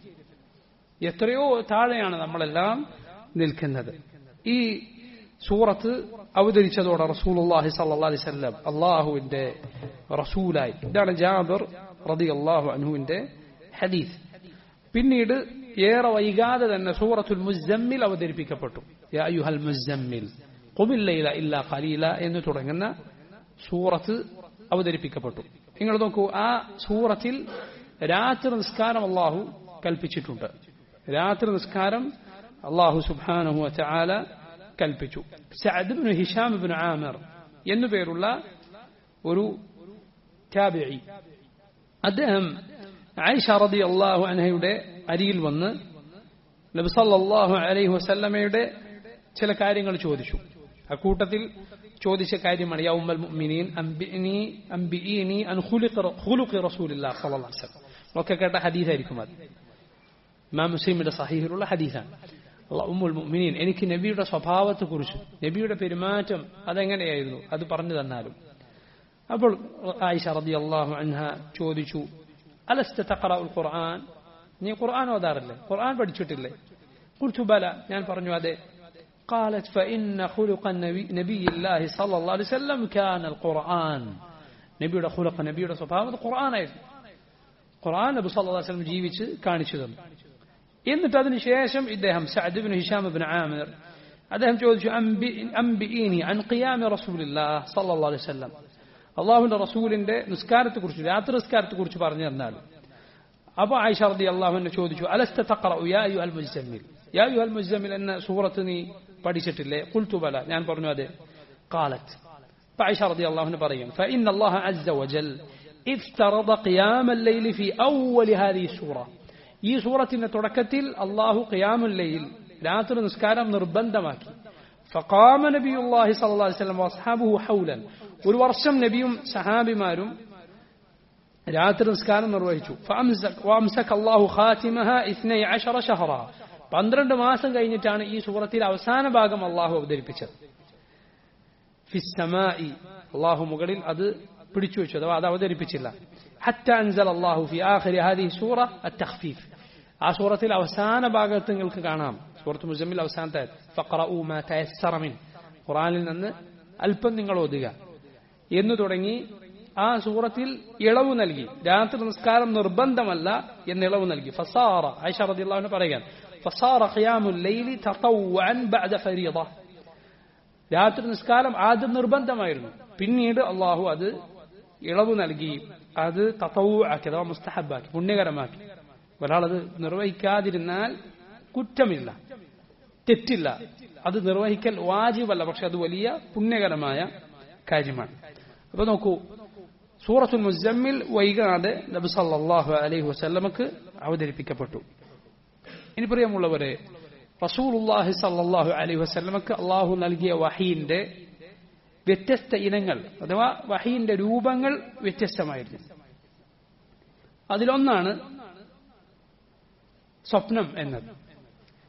എത്രയോ താഴെയാണ് നമ്മളെല്ലാം നിൽക്കുന്നത് ഈ സൂറത്ത് അവതരിച്ചതോടെ റസൂലുള്ളാഹി സല്ലല്ലാഹു അലൈഹി വസല്ലം അള്ളാഹുവിന്റെ റസൂലായി ഇതാണ് ജാബിർ റളിയല്ലാഹു അൻഹുവിന്റെ ഹദീസ് പിന്നീട് ഏറെ വൈകാതെ തന്നെ സൂറത്തുൽ മുസമ്മിൽ അവതരിപ്പിക്കപ്പെട്ടു യാ അയ്യുഹൽ മുസമ്മിൽ ഖുമിൽ ലൈല ഇല്ലാ ഖലീല എന്ന് തുടങ്ങുന്ന സൂറത്ത് അവതരിപ്പിക്കപ്പെട്ടു നിങ്ങൾ നോക്കൂ ആ സൂറത്തിൽ രാത്രി നിസ്കാരം അള്ളാഹു കൽപ്പിച്ചിട്ടുണ്ട് രാത്രി നിസ്കാരം അള്ളാഹു സുബ്ഹാനഹു വതആല കൽപ്പിച്ചു Saad ibn Hisham ibn Amir എന്നു പേരുള്ള ഒരു താബിഈ അദ്ദേഹം ആയിഷ റളിയല്ലാഹു അൻഹയുടെ അരിയിൽ വന്ന് നബി സല്ലല്ലാഹു അലൈഹി വസല്ലമയുടെ ചില കാര്യങ്ങൾ ചോദിച്ചു അക്കൂട്ടത്തിൽ ചോദിച്ച കാര്യമാണ് യാ ഉമ്മൽ മുഅ്മിനീൻ അംബിഇനി അംബിഇനി അൻ ഖുലിഖ ഖുലുഖി റസൂലില്ലാഹി സ്വല്ലല്ലാഹു അലൈഹി വസല്ലം ഒക്കെ കേട്ട ഹദീസായിരിക്കും അത് ഇമാം മുസ്ലിമിന്റെ സഹീഹിലുള്ള ഹദീസാണ് ഉമ്മുൽ മുഅ്മിനീൻ എനിക്ക് നബിയുടെ സ്വഭാവത്തെക്കുറിച്ച് നബിയുടെ പെരുമാറ്റം അതെങ്ങനെയായിരുന്നു അത് പറഞ്ഞു തന്നാലും അപ്പോൾ ആയിഷ റളിയല്ലാഹു അൻഹ ചോദിച്ചു അലസ്ത തഖറഉൽ ഖുർആൻ നീ ഖുർആൻ ഓതാറില്ലേ ഖുർആൻ പഠിച്ചിട്ടില്ലേ ഖുൽതു ബല ഞാൻ പറഞ്ഞു അതെ قالت فإن خلق النبي نبي الله صلى الله عليه وسلم كان القرآن നബിയുടെ ഖുലഖ നബിയുടെ സ്വഭാവം ഖുർആനായിരുന്നു ഖുർആൻ നബി സല്ലല്ലാഹു അലൈഹി വസല്ലം ജീവിച്ച് കാണിച്ചു തന്നു എന്നിട്ട് അതിനുശേഷം ഇദ്ദേഹം Saad ibn Hisham ibn Amir അദ്ദേഹം ചോദിച്ചു അംബിഇനി അൻ ഖിയാമി റസൂലില്ലാഹ് സല്ലല്ലാഹു അലൈഹി വസല്ലം അള്ളാഹുവിന്റെ റസൂലിന്റെ നിസ്കാരത്തെക്കുറിച്ച് രാത്രി നിസ്കാരത്തെക്കുറിച്ച് പറഞ്ഞു തന്നാൽ അപ്പൊ ആയിഷ റതി അള്ളാഹുവിനെ ചോദിച്ചു അലസ്ത തഖറഉ യാ അയ്യുഹൽ മുസ്സമ്മിൽ യാ അയ്യുഹൽ മുസ്സമ്മിൽ എന്ന സൂറത്ത് നീ പഠിച്ചിട്ടില്ലേ ഖുൽതു ബല ഞാൻ പറഞ്ഞു അതെ ഖാലത്ത് ആയിഷ റതി അള്ളാഹുവിന് പറയും فإن الله عز وجل افترض قيام الليل في أول هذه السورة ഈ സൂറത്തിന്റെ തുടക്കത്തിൽ അള്ളാഹു ഖിയാമുൽ ലൈൽ രാത്രി നിസ്കാരം നിർബന്ധമാക്കി فقام نبي الله صلى الله عليه وسلم واصحابه حولا ഒരു വർഷം നബിയും സഹാബിമാരും രാത്രി നിസ്കാരം നിർവഹിച്ചു വംസക് അള്ളാഹു ഖാത്തിമഹ ഇസ്നൈ അഷറ ഷഹറ പന്ത്രണ്ട് മാസം കഴിഞ്ഞിട്ടാണ് ഈ സൂറത്തിൽ അവസാന ഭാഗം അള്ളാഹു അവതരിപ്പിച്ചത് ഫിസ്സമായി അള്ളാഹു മുകളിൽ അത് പിടിച്ചു വെച്ചു അഥവാ അത് അവതരിപ്പിച്ചില്ല حتى أنزل الله في آخر هذه السورة التخفيف ആ സൂറത്തിൽ അവസാന ഭാഗത്ത് നിങ്ങൾക്ക് കാണാം സൂറത്ത് മുസമ്മിൽ അവസാനത്തെ ഫഖറഊ മാ തയസ്സറ മിൻ ഖുറാനിൽ നിന്ന് അല്പം നിങ്ങൾ ഓതുക എന്ന് തുടങ്ങി ആ സൂറത്തിൽ ഇളവ് നൽകി രാത്രി നിസ്കാരം നിർബന്ധമല്ല എന്ന് ഇളവ് നൽകി ഫസാറ ആയിഷ റളിയല്ലാഹു പറയുകയാണ് ഫസാറ ഖിയാമുൽ ലൈലി തതവ്വഅൻ ബഅദ ഫരീദ രാത്രി നിസ്കാരം ആദ്യം നിർബന്ധമായിരുന്നു പിന്നീട് അള്ളാഹു അത് ഇളവ് നൽകി അത് തതവു ആക്കി അഥവാ മുസ്തഹബാക്കി പുണ്യകരമാക്കി ഒരാളത് നിർവഹിക്കാതിരുന്നാൽ കുറ്റമില്ല തെറ്റില്ല അത് നിർവഹിക്കൽ വാജിബല്ല പക്ഷെ അത് വലിയ പുണ്യകരമായ കാര്യമാണ് അപ്പൊ നോക്കൂ സൂറത്തുൽ മുസമ്മിൽ വൈകാതെ നബി സല്ലല്ലാഹു അലൈഹി വസല്ലമക്ക് അവതരിപ്പിക്കപ്പെട്ടു ഇനി പ്രിയമുള്ളവരെ റസൂലുള്ളാഹി സല്ലല്ലാഹു അലൈഹി വസല്ലമക്ക് അള്ളാഹു നൽകിയ വഹീന്റെ വ്യത്യസ്ത ഇനങ്ങൾ അഥവാ വഹീന്റെ രൂപങ്ങൾ വ്യത്യസ്തമായിരുന്നു അതിലൊന്നാണ് സ്വപ്നം എന്നത്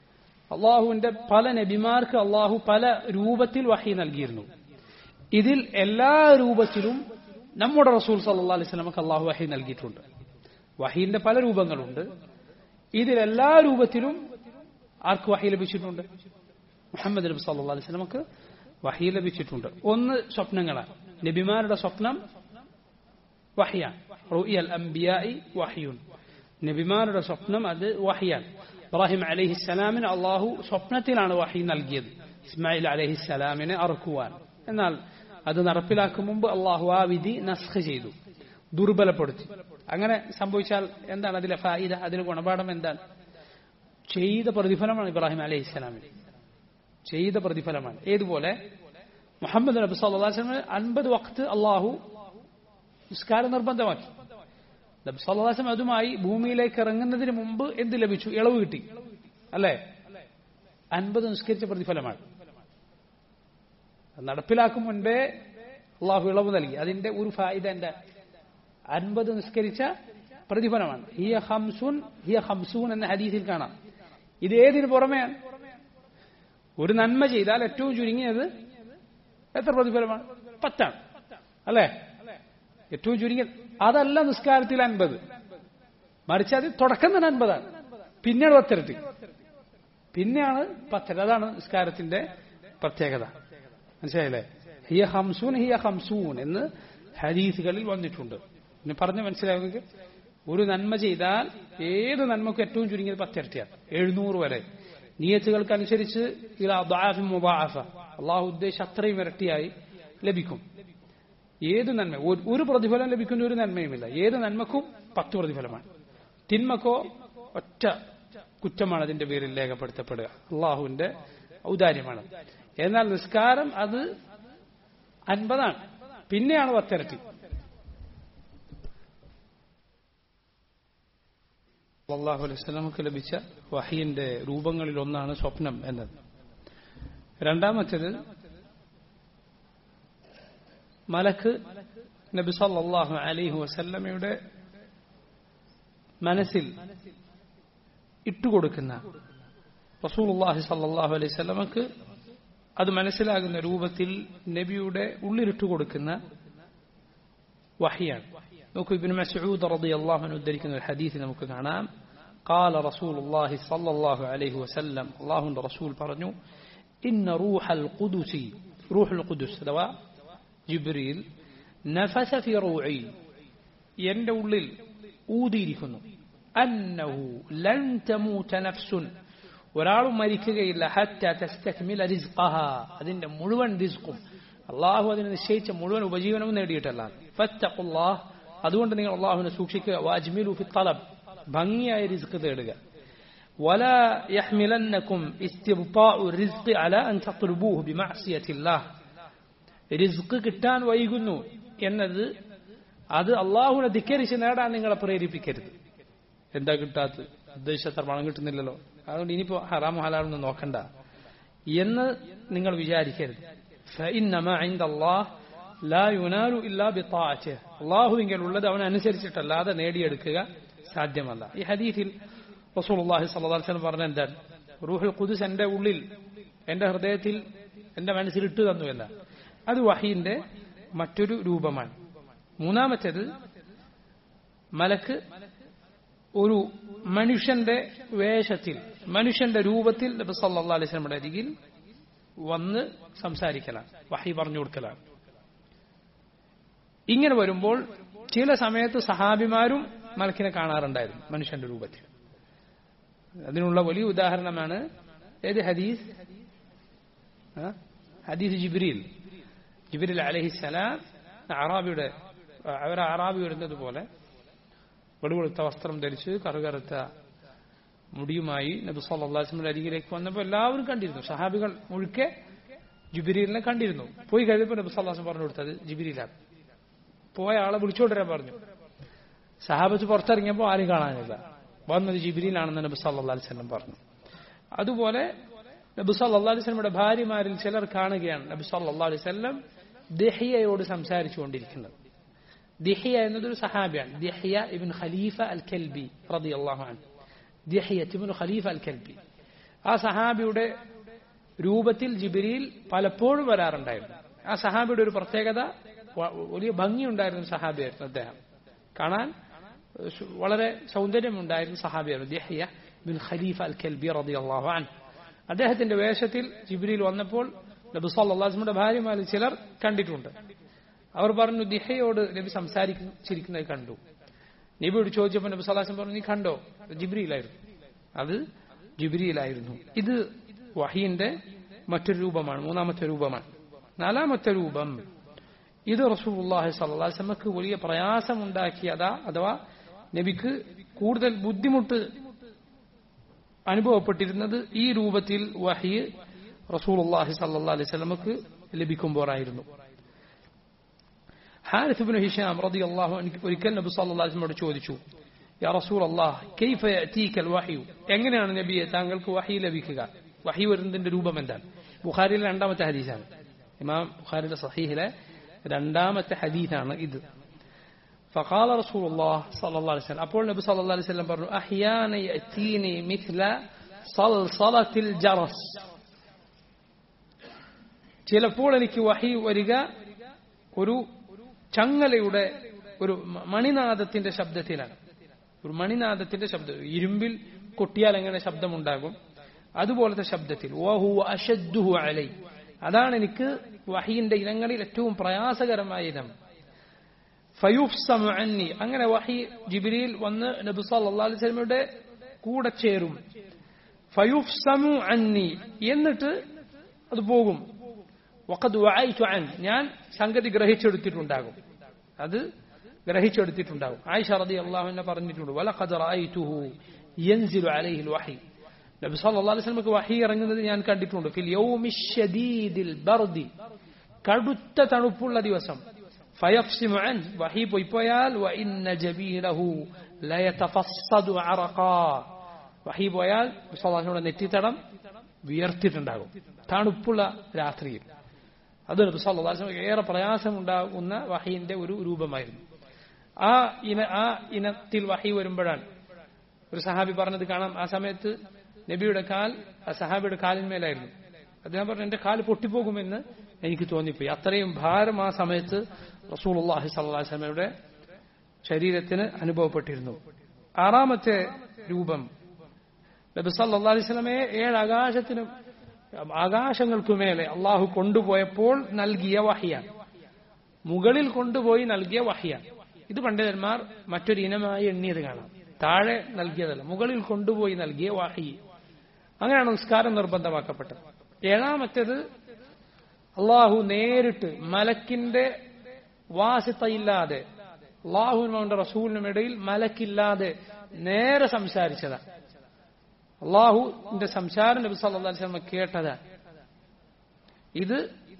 അള്ളാഹുവിന്റെ പല നബിമാർക്ക് അള്ളാഹു പല രൂപത്തിൽ വഹി നൽകിയിരുന്നു ഇതിൽ എല്ലാ രൂപത്തിലും നമ്മുടെ റസൂൽ സല്ലാ അലൈഹി സ്വലമക്ക് അള്ളാഹു വഹി നൽകിയിട്ടുണ്ട് വഹീന്റെ പല രൂപങ്ങളുണ്ട് ഇതിൽ എല്ലാ രൂപത്തിലും ആർക്ക് വഹി ലഭിച്ചിട്ടുണ്ട് മുഹമ്മദ് നബി സല്ലാ അലൈഹി സ്വലമക്ക് വഹി ലഭിച്ചിട്ടുണ്ട് ഒന്ന് സ്വപ്നങ്ങളാണ് നബിമാരുടെ സ്വപ്നം വഹിയാണ് റുഇയൽ അംബിയായി വഹിയുൻ നബിമാരുടെ സ്വപ്നം അത് വഹിയാണ് ഇബ്രാഹിം അലഹിസ്സലാമിന് അള്ളാഹു സ്വപ്നത്തിലാണ് വഹി നൽകിയത് ഇസ്മായിൽ അലഹിസ്സലാമിനെ അറുക്കുവാൻ എന്നാൽ അത് നടപ്പിലാക്കും മുമ്പ് അള്ളാഹു ആ വിധി നസ്ഖ് ചെയ്തു ദുർബലപ്പെടുത്തി അങ്ങനെ സംഭവിച്ചാൽ എന്താണ് അതിലെ ഫായിദ അതിലെ ഗുണപാഠം എന്താണ് ചെയ്ത പ്രതിഫലമാണ് ഇബ്രാഹിം അലഹിസ്സലാമിന് ചെയ്ത പ്രതിഫലമാണ് ഏതുപോലെ മുഹമ്മദ് നബി സല്ലാസ്ലമിന് അൻപത് വക്ത് അള്ളാഹു നിസ്കാരം നിർബന്ധമാക്കി നബി സല്ലാസ്ലം അതുമായി ഭൂമിയിലേക്ക് ഇറങ്ങുന്നതിന് മുമ്പ് എന്ത് ലഭിച്ചു ഇളവ് കിട്ടി അല്ലേ അൻപത് നിസ്കരിച്ച പ്രതിഫലമാണ് നടപ്പിലാക്കും മുൻപേ അള്ളാഹു ഇളവ് നൽകി അതിന്റെ ഒരു ഫായിദ എന്റെ അൻപത് നിസ്കരിച്ച പ്രതിഫലമാണ് ഹിയ ഹംസൂൻ ഹിയ ഹംസൂൻ എന്ന ഹദീസിൽ കാണാം ഇത് ഏതിനു പുറമെയാണ് ഒരു നന്മ ചെയ്താൽ ഏറ്റവും ചുരുങ്ങിയത് എത്ര പ്രതിഫലമാണ് പത്താണ് അല്ലേ ഏറ്റവും ചുരുങ്ങിയ അതല്ല നിസ്കാരത്തിൽ അൻപത് മറിച്ച് അത് തുടക്കം തന്നെ അൻപതാണ് പിന്നീട് പത്തിരട്ടി പിന്നെയാണ് പത്തര അതാണ് നിസ്കാരത്തിന്റെ പ്രത്യേകത മനസ്സിലായില്ലേ ഹിയ ഹംസൂൻ ഹിയ ഹംസൂൻ എന്ന് ഹദീസുകളിൽ വന്നിട്ടുണ്ട് പിന്നെ പറഞ്ഞ് മനസ്സിലാവുമെങ്കിൽ ഒരു നന്മ ചെയ്താൽ ഏത് നന്മക്കും ഏറ്റവും ചുരുങ്ങിയത് പത്തിരട്ടിയാണ് എഴുന്നൂറ് വരെ നിയത്തുകൾക്കനുസരിച്ച് മുബാഫ അള്ളാഹു ഉദ്ദേശിച്ച അത്രയും ഇരട്ടിയായി ലഭിക്കും ഏത് നന്മ ഒരു പ്രതിഫലം ലഭിക്കുന്ന ഒരു നന്മയുമില്ല ഏത് നന്മക്കും പത്ത് പ്രതിഫലമാണ് തിന്മക്കോ ഒറ്റ കുറ്റമാണ് അതിന്റെ പേരിൽ രേഖപ്പെടുത്തപ്പെടുക അള്ളാഹുവിന്റെ ഔദാര്യമാണ് എന്നാൽ നിസ്കാരം അത് അൻപതാണ് പിന്നെയാണ് പത്തിരട്ടി അള്ളാഹു അലൈഹി സ്വലാമക്ക് ലഭിച്ച വഹീന്റെ രൂപങ്ങളിൽ ഒന്നാണ് സ്വപ്നം എന്നത് രണ്ടാമത്തേത് മലക്ക് നബി സല്ലല്ലാഹു അലൈഹി വസല്ലമയുടെ മനസ്സിൽ ഇട്ടുകൊടുക്കുന്ന റസൂലുള്ളാഹി സല്ലല്ലാഹു അലൈഹി വസല്ലമക്ക് അത് മനസ്സിലാകുന്ന രൂപത്തിൽ നബിയുടെ ഉള്ളിലിട്ട് കൊടുക്കുന്ന വഹിയാണ് നോക്കൂ ഇബ്നു മസ്ഊദ് റളിയല്ലാഹു അൻഹു ഉദ്ധരിക്കുന്ന ഒരു ഹദീസ് നമുക്ക് കാണാം قال رسول الله صلى الله عليه وسلم الله رسول പറഞ്ഞു إن روح القدس روح القدس അഥവാ ജിബ്രീൽ നഫസ ഫി റൂഇ എന്റെ ഉള്ളിൽ ഊതിയിരിക്കുന്നു അന്നഹു ലൻ തമൂത നഫ്സുൻ ഒരാളും മരിക്കുകയില്ല ഹറ്റ തസ്തക്മില റിസ്ഖഹ അതിന്റെ മുഴുവൻ റിസ്ഖും അള്ളാഹു അതിന് നിശ്ചയിച്ച മുഴുവൻ ഉപജീവനവും നേടിയിട്ടല്ല ഫത്തഖുല്ലാഹ് അതുകൊണ്ട് നിങ്ങൾ അള്ളാഹുവിനെ സൂക്ഷിക്കുക വാജ്മിലു ഫി തലബ് ഭംഗിയായ റിസ്ക് തേടുക ولا يحملنكم استبطاء الرزق على أن تطلبوه بمعصية الله റിസ്ക് കിട്ടാൻ വൈകുന്നു എന്നത് അത് അള്ളാഹുവിനെ ധിക്കരിച്ച് നേടാൻ നിങ്ങളെ പ്രേരിപ്പിക്കരുത് എന്താ കിട്ടാത്തത് ഉദ്ദേശിച്ച പണം കിട്ടുന്നില്ലല്ലോ അതുകൊണ്ട് ഇനിയിപ്പോ ഹറാമു ഹലാലൊന്നും നോക്കണ്ട എന്ന് നിങ്ങൾ വിചാരിക്കരുത് അള്ളാഹുവിങ്കൽ ഉള്ളത് അവനനുസരിച്ചിട്ടല്ലാതെ നേടിയെടുക്കുക സാധ്യമല്ല ഈ ഹദീഫിൽ റസൂൽഹി സല്ലാസ്ലം പറഞ്ഞ എന്താണ് റൂഹുൽ ഖുദുസ് എന്റെ ഉള്ളിൽ എന്റെ ഹൃദയത്തിൽ എന്റെ മനസ്സിൽ ഇട്ടു തന്നു എന്ന അത് വഹീന്റെ മറ്റൊരു രൂപമാണ് മൂന്നാമത്തേത് മലക്ക് ഒരു മനുഷ്യന്റെ വേഷത്തിൽ മനുഷ്യന്റെ രൂപത്തിൽ നബി സല്ലാ അലൈസ്ലമിയുടെ അരികിൽ വന്ന് സംസാരിക്കലാണ് വഹി പറഞ്ഞു കൊടുക്കലാണ് ഇങ്ങനെ വരുമ്പോൾ ചില സമയത്ത് സഹാബിമാരും മലക്കിനെ കാണാറുണ്ടായിരുന്നു മനുഷ്യന്റെ രൂപത്തിൽ അതിനുള്ള വലിയ ഉദാഹരണമാണ് ഏത് ഹദീസ് ഹദീസ് ജിബ്രീൽ ജിബ്രീൽ അലഹിസലാം അറാബിയുടെ അവർ അറാബി വരുന്നത് പോലെ വെളുവെളുത്ത വസ്ത്രം ധരിച്ച് കറുകറുത്ത മുടിയുമായി നബി സല്ലാസ്മിന്റെ അരികിലേക്ക് വന്നപ്പോൾ എല്ലാവരും കണ്ടിരുന്നു സഹാബികൾ മുഴുക്കെ ജിബിരിലിനെ കണ്ടിരുന്നു പോയി കഴിഞ്ഞപ്പോൾ നബി സല്ലാസ് പറഞ്ഞു കൊടുത്തത് ജിബിരിലാണ് പോയ ആളെ വിളിച്ചോണ്ടിരാൻ പറഞ്ഞു സഹാബത്ത് പുറത്തിറങ്ങിയപ്പോൾ ആരും കാണാനില്ല വന്നത് ജിബിരിയിലാണെന്ന് നബി സല്ലാ അലിസ്ലം പറഞ്ഞു അതുപോലെ നബി സല്ലാ അലിസ്ലമിയുടെ ഭാര്യമാരിൽ ചിലർ കാണുകയാണ് നബി സല്ലാ അലിസ്ലം ദഹിയയോട് സംസാരിച്ചുകൊണ്ടിരിക്കുന്നത് ദിഹിയ എന്നതൊരു സഹാബിയാണ് ദിഹിയ ഇബിൻ ഖലീഫ അൽ കൽബി റതി അള്ളാഹു അൻ ദിഹിയ ഇബിൻ ഖലീഫ അൽ കൽബി ആ സഹാബിയുടെ രൂപത്തിൽ ജിബിരിയിൽ പലപ്പോഴും വരാറുണ്ടായിരുന്നു ആ സഹാബിയുടെ ഒരു പ്രത്യേകത വ- വലിയ ഭംഗിയുണ്ടായിരുന്ന സഹാബിയായിരുന്നു അദ്ദേഹം കാണാൻ സു- വളരെ സൗന്ദര്യമുണ്ടായിരുന്ന സഹാബിയായിരുന്നു ദിഹ്യ ബിൻ ഖലീഫ അൽ കൽബി റളിയല്ലാഹു അൻഹു അദ്ദേഹത്തിന്റെ വേഷത്തിൽ ജിബ്രീൽ വന്നപ്പോൾ നബി സല്ലാസ്മിയുടെ ഭാര്യമാരിൽ ചിലർ കണ്ടിട്ടുണ്ട് അവർ പറഞ്ഞു ദിഹയോട് നബി സംസാരിച്ചിരിക്കുന്നത് കണ്ടു നബിയോട് ചോദിച്ചപ്പോൾ നബി സല്ലാസ്ലം പറഞ്ഞു നീ കണ്ടോ ജിബ്രിയിലായിരുന്നു അത് ജിബ്രിയിലായിരുന്നു ഇത് വഹീന്റെ മറ്റൊരു രൂപമാണ് മൂന്നാമത്തെ രൂപമാണ് നാലാമത്തെ രൂപം ഇത് റസൂലുള്ളാഹി സ്വല്ലല്ലാഹു അലൈഹി വസല്ലമക്ക് വലിയ പ്രയാസമുണ്ടാക്കിയതാ അഥവാ നബിക്ക് കൂടുതൽ ബുദ്ധിമുട്ട് അനുഭവപ്പെട്ടിരുന്നത് ഈ രൂപത്തിൽ വഹി റസൂലുള്ളാഹി സ്വല്ലല്ലാഹു അലൈഹി വസല്ലമക്ക് ലഭിക്കുമ്പോഴായിരുന്നു ഹാരിസ് ഇബ്നു ഹിഷാം റളിയല്ലാഹു അൻഹു ഒരിക്കൽ നബി സല്ലല്ലാഹു അലൈഹി വസല്ലമയോട് ചോദിച്ചു യാ റസൂലല്ലാഹ് കൈഫ യഅതീക വഹയു എങ്ങനെയാണ് നബിയെ താങ്കൾക്ക് വഹി ലഭിക്കുക വഹി വരുന്നതിന്റെ രൂപം എന്താണ് ബുഖാരിയിലെ രണ്ടാമത്തെ ഹദീസാണ് ഇമാം ബുഖാരിയുടെ സഹീഹിലെ രണ്ടാമത്തെ ഹദീസാണ് ഇത് فقال رسول الله صلى الله عليه وسلم أقول النبي صلى الله عليه وسلم برضو أحيانا يأتيني مثل صلصلة الجرس ചിലപ്പോൾ എനിക്ക് വഹി വരിക ഒരു ചങ്ങലയുടെ ഒരു മ- മണിനാദത്തിന്റെ ശബ്ദത്തിലാണ് ഒരു മണിനാദത്തിന്റെ ശബ്ദം ഇരുമ്പിൽ കൊട്ടിയാൽ എങ്ങനെ ശബ്ദമുണ്ടാകും അതുപോലത്തെ ശബ്ദത്തിൽ വഹു അഷദ്ദുഹു അലൈ അതാണ് എനിക്ക് വഹീന്റെ ഇനങ്ങളിൽ ഏറ്റവും പ്രയാസകരമായ ഇനം ഫയുഫ്സമു അന്നി അങ്ങനെ വഹി ജിബ്രീൽ വന്ന് നബി സല്ലല്ലാഹു അലൈഹി വസല്ലമയുടെ കൂടെ ചേരും ഫയുഫ്സമു അന്നി എന്നിട്ട് അത് പോകും വഖദ് വഅയ്തു അൻ ഞാൻ സംഗതി ഗ്രഹിച്ചെടുത്തിട്ടുണ്ടാകും അത് ഗ്രഹിച്ചെടുത്തിട്ടുണ്ടാകും ആയിഷ റളിയല്ലാഹു അൻഹ പറഞ്ഞിട്ടുണ്ട് വലഖദ് റഅയ്തുഹു യൻസിലു അലൈഹി വഹി നബി സല്ലല്ലാഹു അലൈഹി വസല്ലമക്ക് വഹി ഇറങ്ങുന്നത് ഞാൻ കണ്ടിട്ടുണ്ട് ഫിൽ യൗമി ഷദീദിൽ ബർദി കടുത്ത തണുപ്പുള്ള ദിവസം ഫയഫ്സിമു അൻ വഹി പോയി പോയാൽ വഇന്ന ജബീലഹു ലയതഫസ്സദു അറഖാ വഹി പോയാൽ വിശ്വാസങ്ങളുടെ നെറ്റിത്തടം വിയർത്തിട്ടുണ്ടാകും തണുപ്പുള്ള രാത്രിയിൽ അത് നബി സല്ലല്ലാഹു അലൈഹി വസല്ലം ഏറെ പ്രയാസമുണ്ടാകുന്ന വഹീന്റെ ഒരു രൂപമായിരുന്നു ആ ഇന ആ ഇനത്തിൽ വഹി വരുമ്പോഴാണ് ഒരു സഹാബി പറഞ്ഞത് കാണാം ആ സമയത്ത് നബിയുടെ കാൽ ആ സഹാബിയുടെ കാലിന്മേലായിരുന്നു അദ്ദേഹം പറഞ്ഞു എന്റെ കാല് പൊട്ടിപ്പോകുമെന്ന് എനിക്ക് തോന്നിപ്പോയി അത്രയും ഭാരം ആ സമയത്ത് റസൂലുള്ളാഹി സ്വല്ലല്ലാഹു അലൈഹി വസല്ലമയുടെ ശരീരത്തിന് അനുഭവപ്പെട്ടിരുന്നു ആറാമത്തെ രൂപം നബി സല്ലല്ലാഹു അലൈഹി വസല്ലമയെ ഏഴ് ആകാശത്തിനും ആകാശങ്ങൾക്കുമേലെ അള്ളാഹു കൊണ്ടുപോയപ്പോൾ നൽകിയ വഹിയാണ് മുകളിൽ കൊണ്ടുപോയി നൽകിയ വഹിയാണ് ഇത് പണ്ഡിതന്മാർ മറ്റൊരു ഇനമായി എണ്ണിയത് കാണാം താഴെ നൽകിയതല്ല മുകളിൽ കൊണ്ടുപോയി നൽകിയ വഹി അങ്ങനെയാണ് നിസ്കാരം നിർബന്ധമാക്കപ്പെട്ടത് ഏഴാമത്തേത് അള്ളാഹു നേരിട്ട് മലക്കിന്റെ വാസിത്തയില്ലാതെ അള്ളാഹുവിനും അവന്റെ റസൂലിനും ഇടയിൽ മലക്കില്ലാതെ നേരെ സംസാരിച്ചതാണ് അള്ളാഹുവിന്റെ സംസാരം നബി സല്ലല്ലാഹു അലൈഹി വസല്ലം കേട്ടതാണ് ഇത്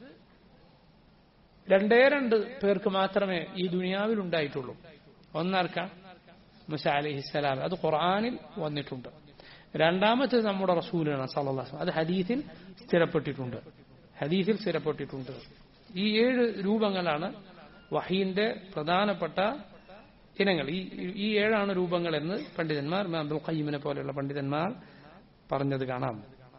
രണ്ടേ രണ്ട് പേർക്ക് മാത്രമേ ഈ ദുനിയാവിൽ ഉണ്ടായിട്ടുള്ളൂ ഒന്നാർക്കാം മുസ അലഹിസ്സലാം അത് ഖുർആാനിൽ വന്നിട്ടുണ്ട് രണ്ടാമത്തേത് നമ്മുടെ റസൂലാണ് സല്ലാസ് അത് ഹദീസിൽ സ്ഥിരപ്പെട്ടിട്ടുണ്ട് ഹദീസിൽ സ്ഥിരപ്പെട്ടിട്ടുണ്ട് ഈ ഏഴ് രൂപങ്ങളാണ് വഹീന്റെ പ്രധാനപ്പെട്ട ഇനങ്ങൾ ഈ ഈ ഏഴാണ് രൂപങ്ങൾ എന്ന് പണ്ഡിതന്മാർ ഇമാം അബ്ദുൽ ഖയ്യിമിനെ പോലെയുള്ള പണ്ഡിതന്മാർ പറഞ്ഞത് കാണാം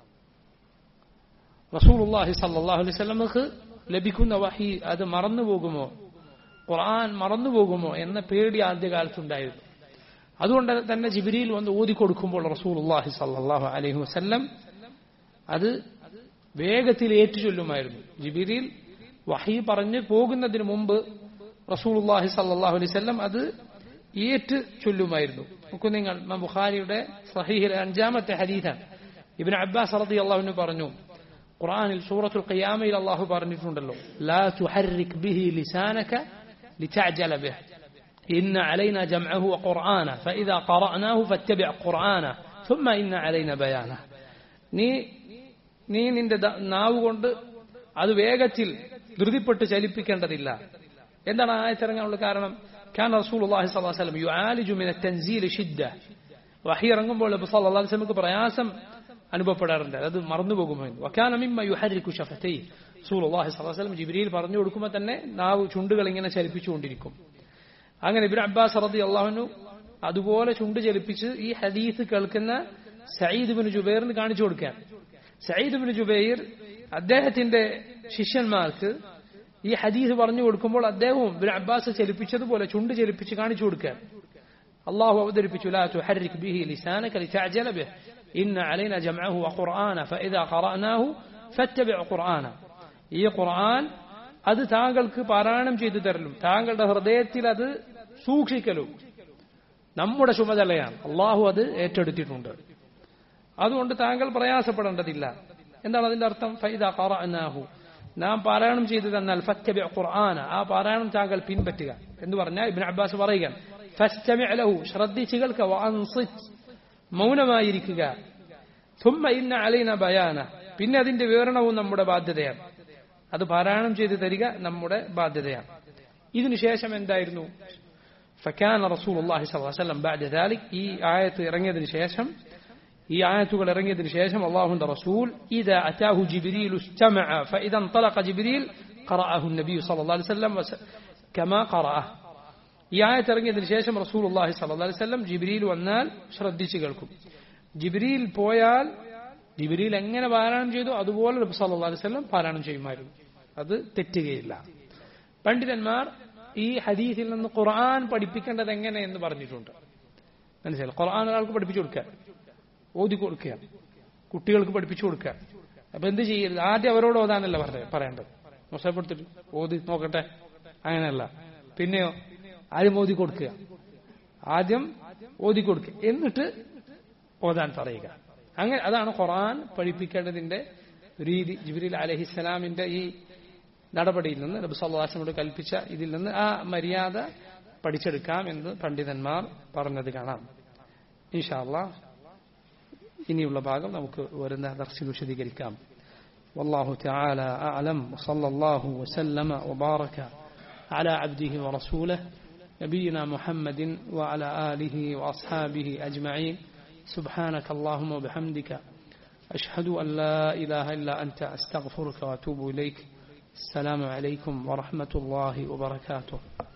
റസൂലുള്ളാഹി സല്ലല്ലാഹു അലൈഹി വസല്ലമക്ക് ലഭിക്കുന്ന വഹി അത് മറന്നുപോകുമോ ഖുർആൻ മറന്നുപോകുമോ എന്ന പേടി ആദ്യകാലത്തുണ്ടായിരുന്നു അതുകൊണ്ട് തന്നെ ജിബിരിയിൽ വന്ന് ഓതിക്കൊടുക്കുമ്പോൾ റസൂലുള്ളാഹി സല്ലല്ലാഹു അലൈഹി വസല്ലം അത് വേഗത്തിൽ ഏറ്റുചൊല്ലുമായിരുന്നു ജിബിരിയിൽ വഹി പറഞ്ഞ് പോകുന്നതിന് മുമ്പ് റസൂലുള്ളാഹി സല്ലല്ലാഹു അലൈഹി വസല്ലം അത് ഏറ്റ് ചൊല്ലുമായിരുന്നു നോക്കൂ നിങ്ങൾ ഇമാം ബുഖാരിയുടെ സഹീഹിലെ അഞ്ചാമത്തെ ഹദീസാണ് ഇബ്നു അബ്ബാസ് റളിയല്ലാഹു അൻഹു പറഞ്ഞു ഖുർആനിൽ സൂറത്തുൽ ഖിയാമയിൽ അല്ലാഹു പറഞ്ഞിട്ടുണ്ടല്ലോ ലാ തുഹർരിക് ബിഹി ലിസാനക ലിതഅജല ബിഹ് إن علينا جمعه وقرآنه فإذا قرأناه فاتبع قرآنه ثم إن علينا بيانه നീ നീ നിന്റെ ദ- നാവ് കൊണ്ട് അത് വേഗത്തിൽ ധൃതിപ്പെട്ട് ചലിപ്പിക്കേണ്ടതില്ല എന്താണ് ആയത്തിറങ്ങാനുള്ള കാരണം كان رسول الله صلى الله عليه وسلم يعالج من التنزيل شدة വഹി ഇറങ്ങുമ്പോൾ നബി സല്ലല്ലാഹു അലൈഹി വസല്ലമക്ക് പ്രയാസം അനുഭവപ്പെടാറുണ്ട് അത് മറന്നുപോകുമോ എന്ന്. വക്കാന മിമ്മ യുഹരിക്കു ഷഫത്തൈ റസൂലുള്ളാഹി സ്വല്ലല്ലാഹു അലൈഹി വസല്ലം ജിബ്രീൽ പറഞ്ഞു കൊടുക്കുമ്പോൾ തന്നെ നാവ് ചുണ്ടുകൾ ഇങ്ങനെ ചലിപ്പിച്ചുകൊണ്ടിരിക്കും അങ്ങനെ ഇബ്നു അബ്ബാസ് റളിയല്ലാഹു അൻഹു അതുപോലെ ചുണ്ട് ചലിപ്പിച്ച് ഈ ഹദീസ് കേൾക്കുന്ന സയ്യിദ് ബിൻ ജുബൈറിന് കാണിച്ചു കൊടുക്കാൻ സയ്യിദ് ബിൻ ജുബൈർ അദ്ദേഹത്തിന്റെ ശിഷ്യന്മാർക്ക് ഈ ഹദീസ് പറഞ്ഞു കൊടുക്കുമ്പോൾ അദ്ദേഹവും ബിൻ അബ്ബാസ് ചലിപ്പിച്ചതുപോലെ ചുണ്ട് ചലിപ്പിച്ച് കാണിച്ചു കൊടുക്കാൻ അള്ളാഹു അവതരിപ്പിച്ചു لا تحرك به لسانك لتعجل به إن علينا جمعه وقرآنه فإذا قرأناه فاتبع قرآنه ഈ ഖുർആൻ അത് താങ്കൾക്ക് പാരായണം ചെയ്തു തരലും താങ്കളുടെ ഹൃദയത്തിൽ അത് സൂക്ഷിക്കലും നമ്മുടെ ചുമതലയാണ് അള്ളാഹു അത് ഏറ്റെടുത്തിട്ടുണ്ട് അതുകൊണ്ട് താങ്കൾ പ്രയാസപ്പെടേണ്ടതില്ല എന്താണ് അതിന്റെ അർത്ഥം ഫൈദ ഖറഅനാഹു നാം പാരായണം ചെയ്തു തന്നാൽ ഫത്തബി ഖുർആന ആ പാരായണം താങ്കൾ പിൻപറ്റുക എന്ന് പറഞ്ഞാൽ ഇബ്നു അബ്ബാസ് പറയുകയാണ് ഫസ്തമി ലഹു ശ്രദ്ധിച്ചു കേൾക്കുക വഅൻസിത് മൗനമായിരിക്കുക ثم ഇന്ന അലൈന ബയാന പിന്നെ അതിന്റെ വിവരണവും നമ്മുടെ ബാധ്യതയാണ് അത് പാരായണം ചെയ്തു തരിക നമ്മുടെ ബാധ്യതയാണ് ഇതിനുശേഷം എന്തായിരുന്നു فكان رسول الله صلى الله عليه وسلم بعد ذلك ഈ ആയത്ത് ഇറങ്ങിയതിനു ശേഷം ഈ ആയത്തുകൾ ഇറങ്ങിയതിനു ശേഷം അള്ളാഹുന്റെ റസൂൽ إذا أتاه جبريل استمع فإذا انطلق جبريل قرأه النبي صلى الله عليه وسلم كما قرأه ഈ ആയത്ത് ഇറങ്ങിയതിനു ശേഷം റസൂൽ അള്ളാഹി സല്ലാ അലൈഹി സ്വലം ജിബ്രീൽ വന്നാൽ ശ്രദ്ധിച്ചു കേൾക്കും ജിബ്രീൽ പോയാൽ ജിബ്രീൽ എങ്ങനെ പാരായണം ചെയ്തു അതുപോലെ നബി സല്ലല്ലാഹു അലൈഹി വസല്ലം പാരായണം ചെയ്യുമായിരുന്നു അത് തെറ്റുകയില്ല പണ്ഡിതന്മാർ ഈ ഹദീസിൽ നിന്ന് ഖുർആൻ പഠിപ്പിക്കേണ്ടത് എങ്ങനെ എന്ന് പറഞ്ഞിട്ടുണ്ട് മനസ്സിലായി ഖുർആൻ ഒരാൾക്ക് പഠിപ്പിച്ചു കൊടുക്കുക ഓതി കൊടുക്കുക കുട്ടികൾക്ക് പഠിപ്പിച്ചു കൊടുക്കുക അപ്പൊ എന്ത് ചെയ്യരുത് ആദ്യം അവരോട് ഓതാനല്ല പറഞ്ഞത് പറയേണ്ടത് മോശപ്പെടുത്തിട്ട് ഓതി നോക്കട്ടെ അങ്ങനെയല്ല പിന്നെയോ ആദ്യം ഓതി കൊടുക്കുക ആദ്യം ഓതി കൊടുക്കുക എന്നിട്ട് ഓതാൻ പറയുക അങ്ങനെ അതാണ് ഖുർആൻ പഠിപ്പിക്കേണ്ടതിന്റെ രീതി ജിബ്രീൽ അലഹിസ്സലാമിന്റെ ഈ നടപടിയിൽ നിന്ന് നബി സല്ലാസിനോട് കൽപ്പിച്ച ഇതിൽ നിന്ന് ആ മര്യാദ പഠിച്ചെടുക്കാം എന്ന് പണ്ഡിതന്മാർ പറഞ്ഞത് കാണാം ഇൻഷാല്ല ഇനിയുള്ള ഭാഗം നമുക്ക് വരുന്ന ദർശനം വിശദീകരിക്കാം والله تعالى أعلم وصلى الله وسلم وبارك على عبده ورسوله نبينا محمد وعلى آله وأصحابه أجمعين سبحانك اللهم وبحمدك أشهد أن لا إله إلا أنت أستغفرك وأتوب إليك السلام عليكم ورحمة الله وبركاته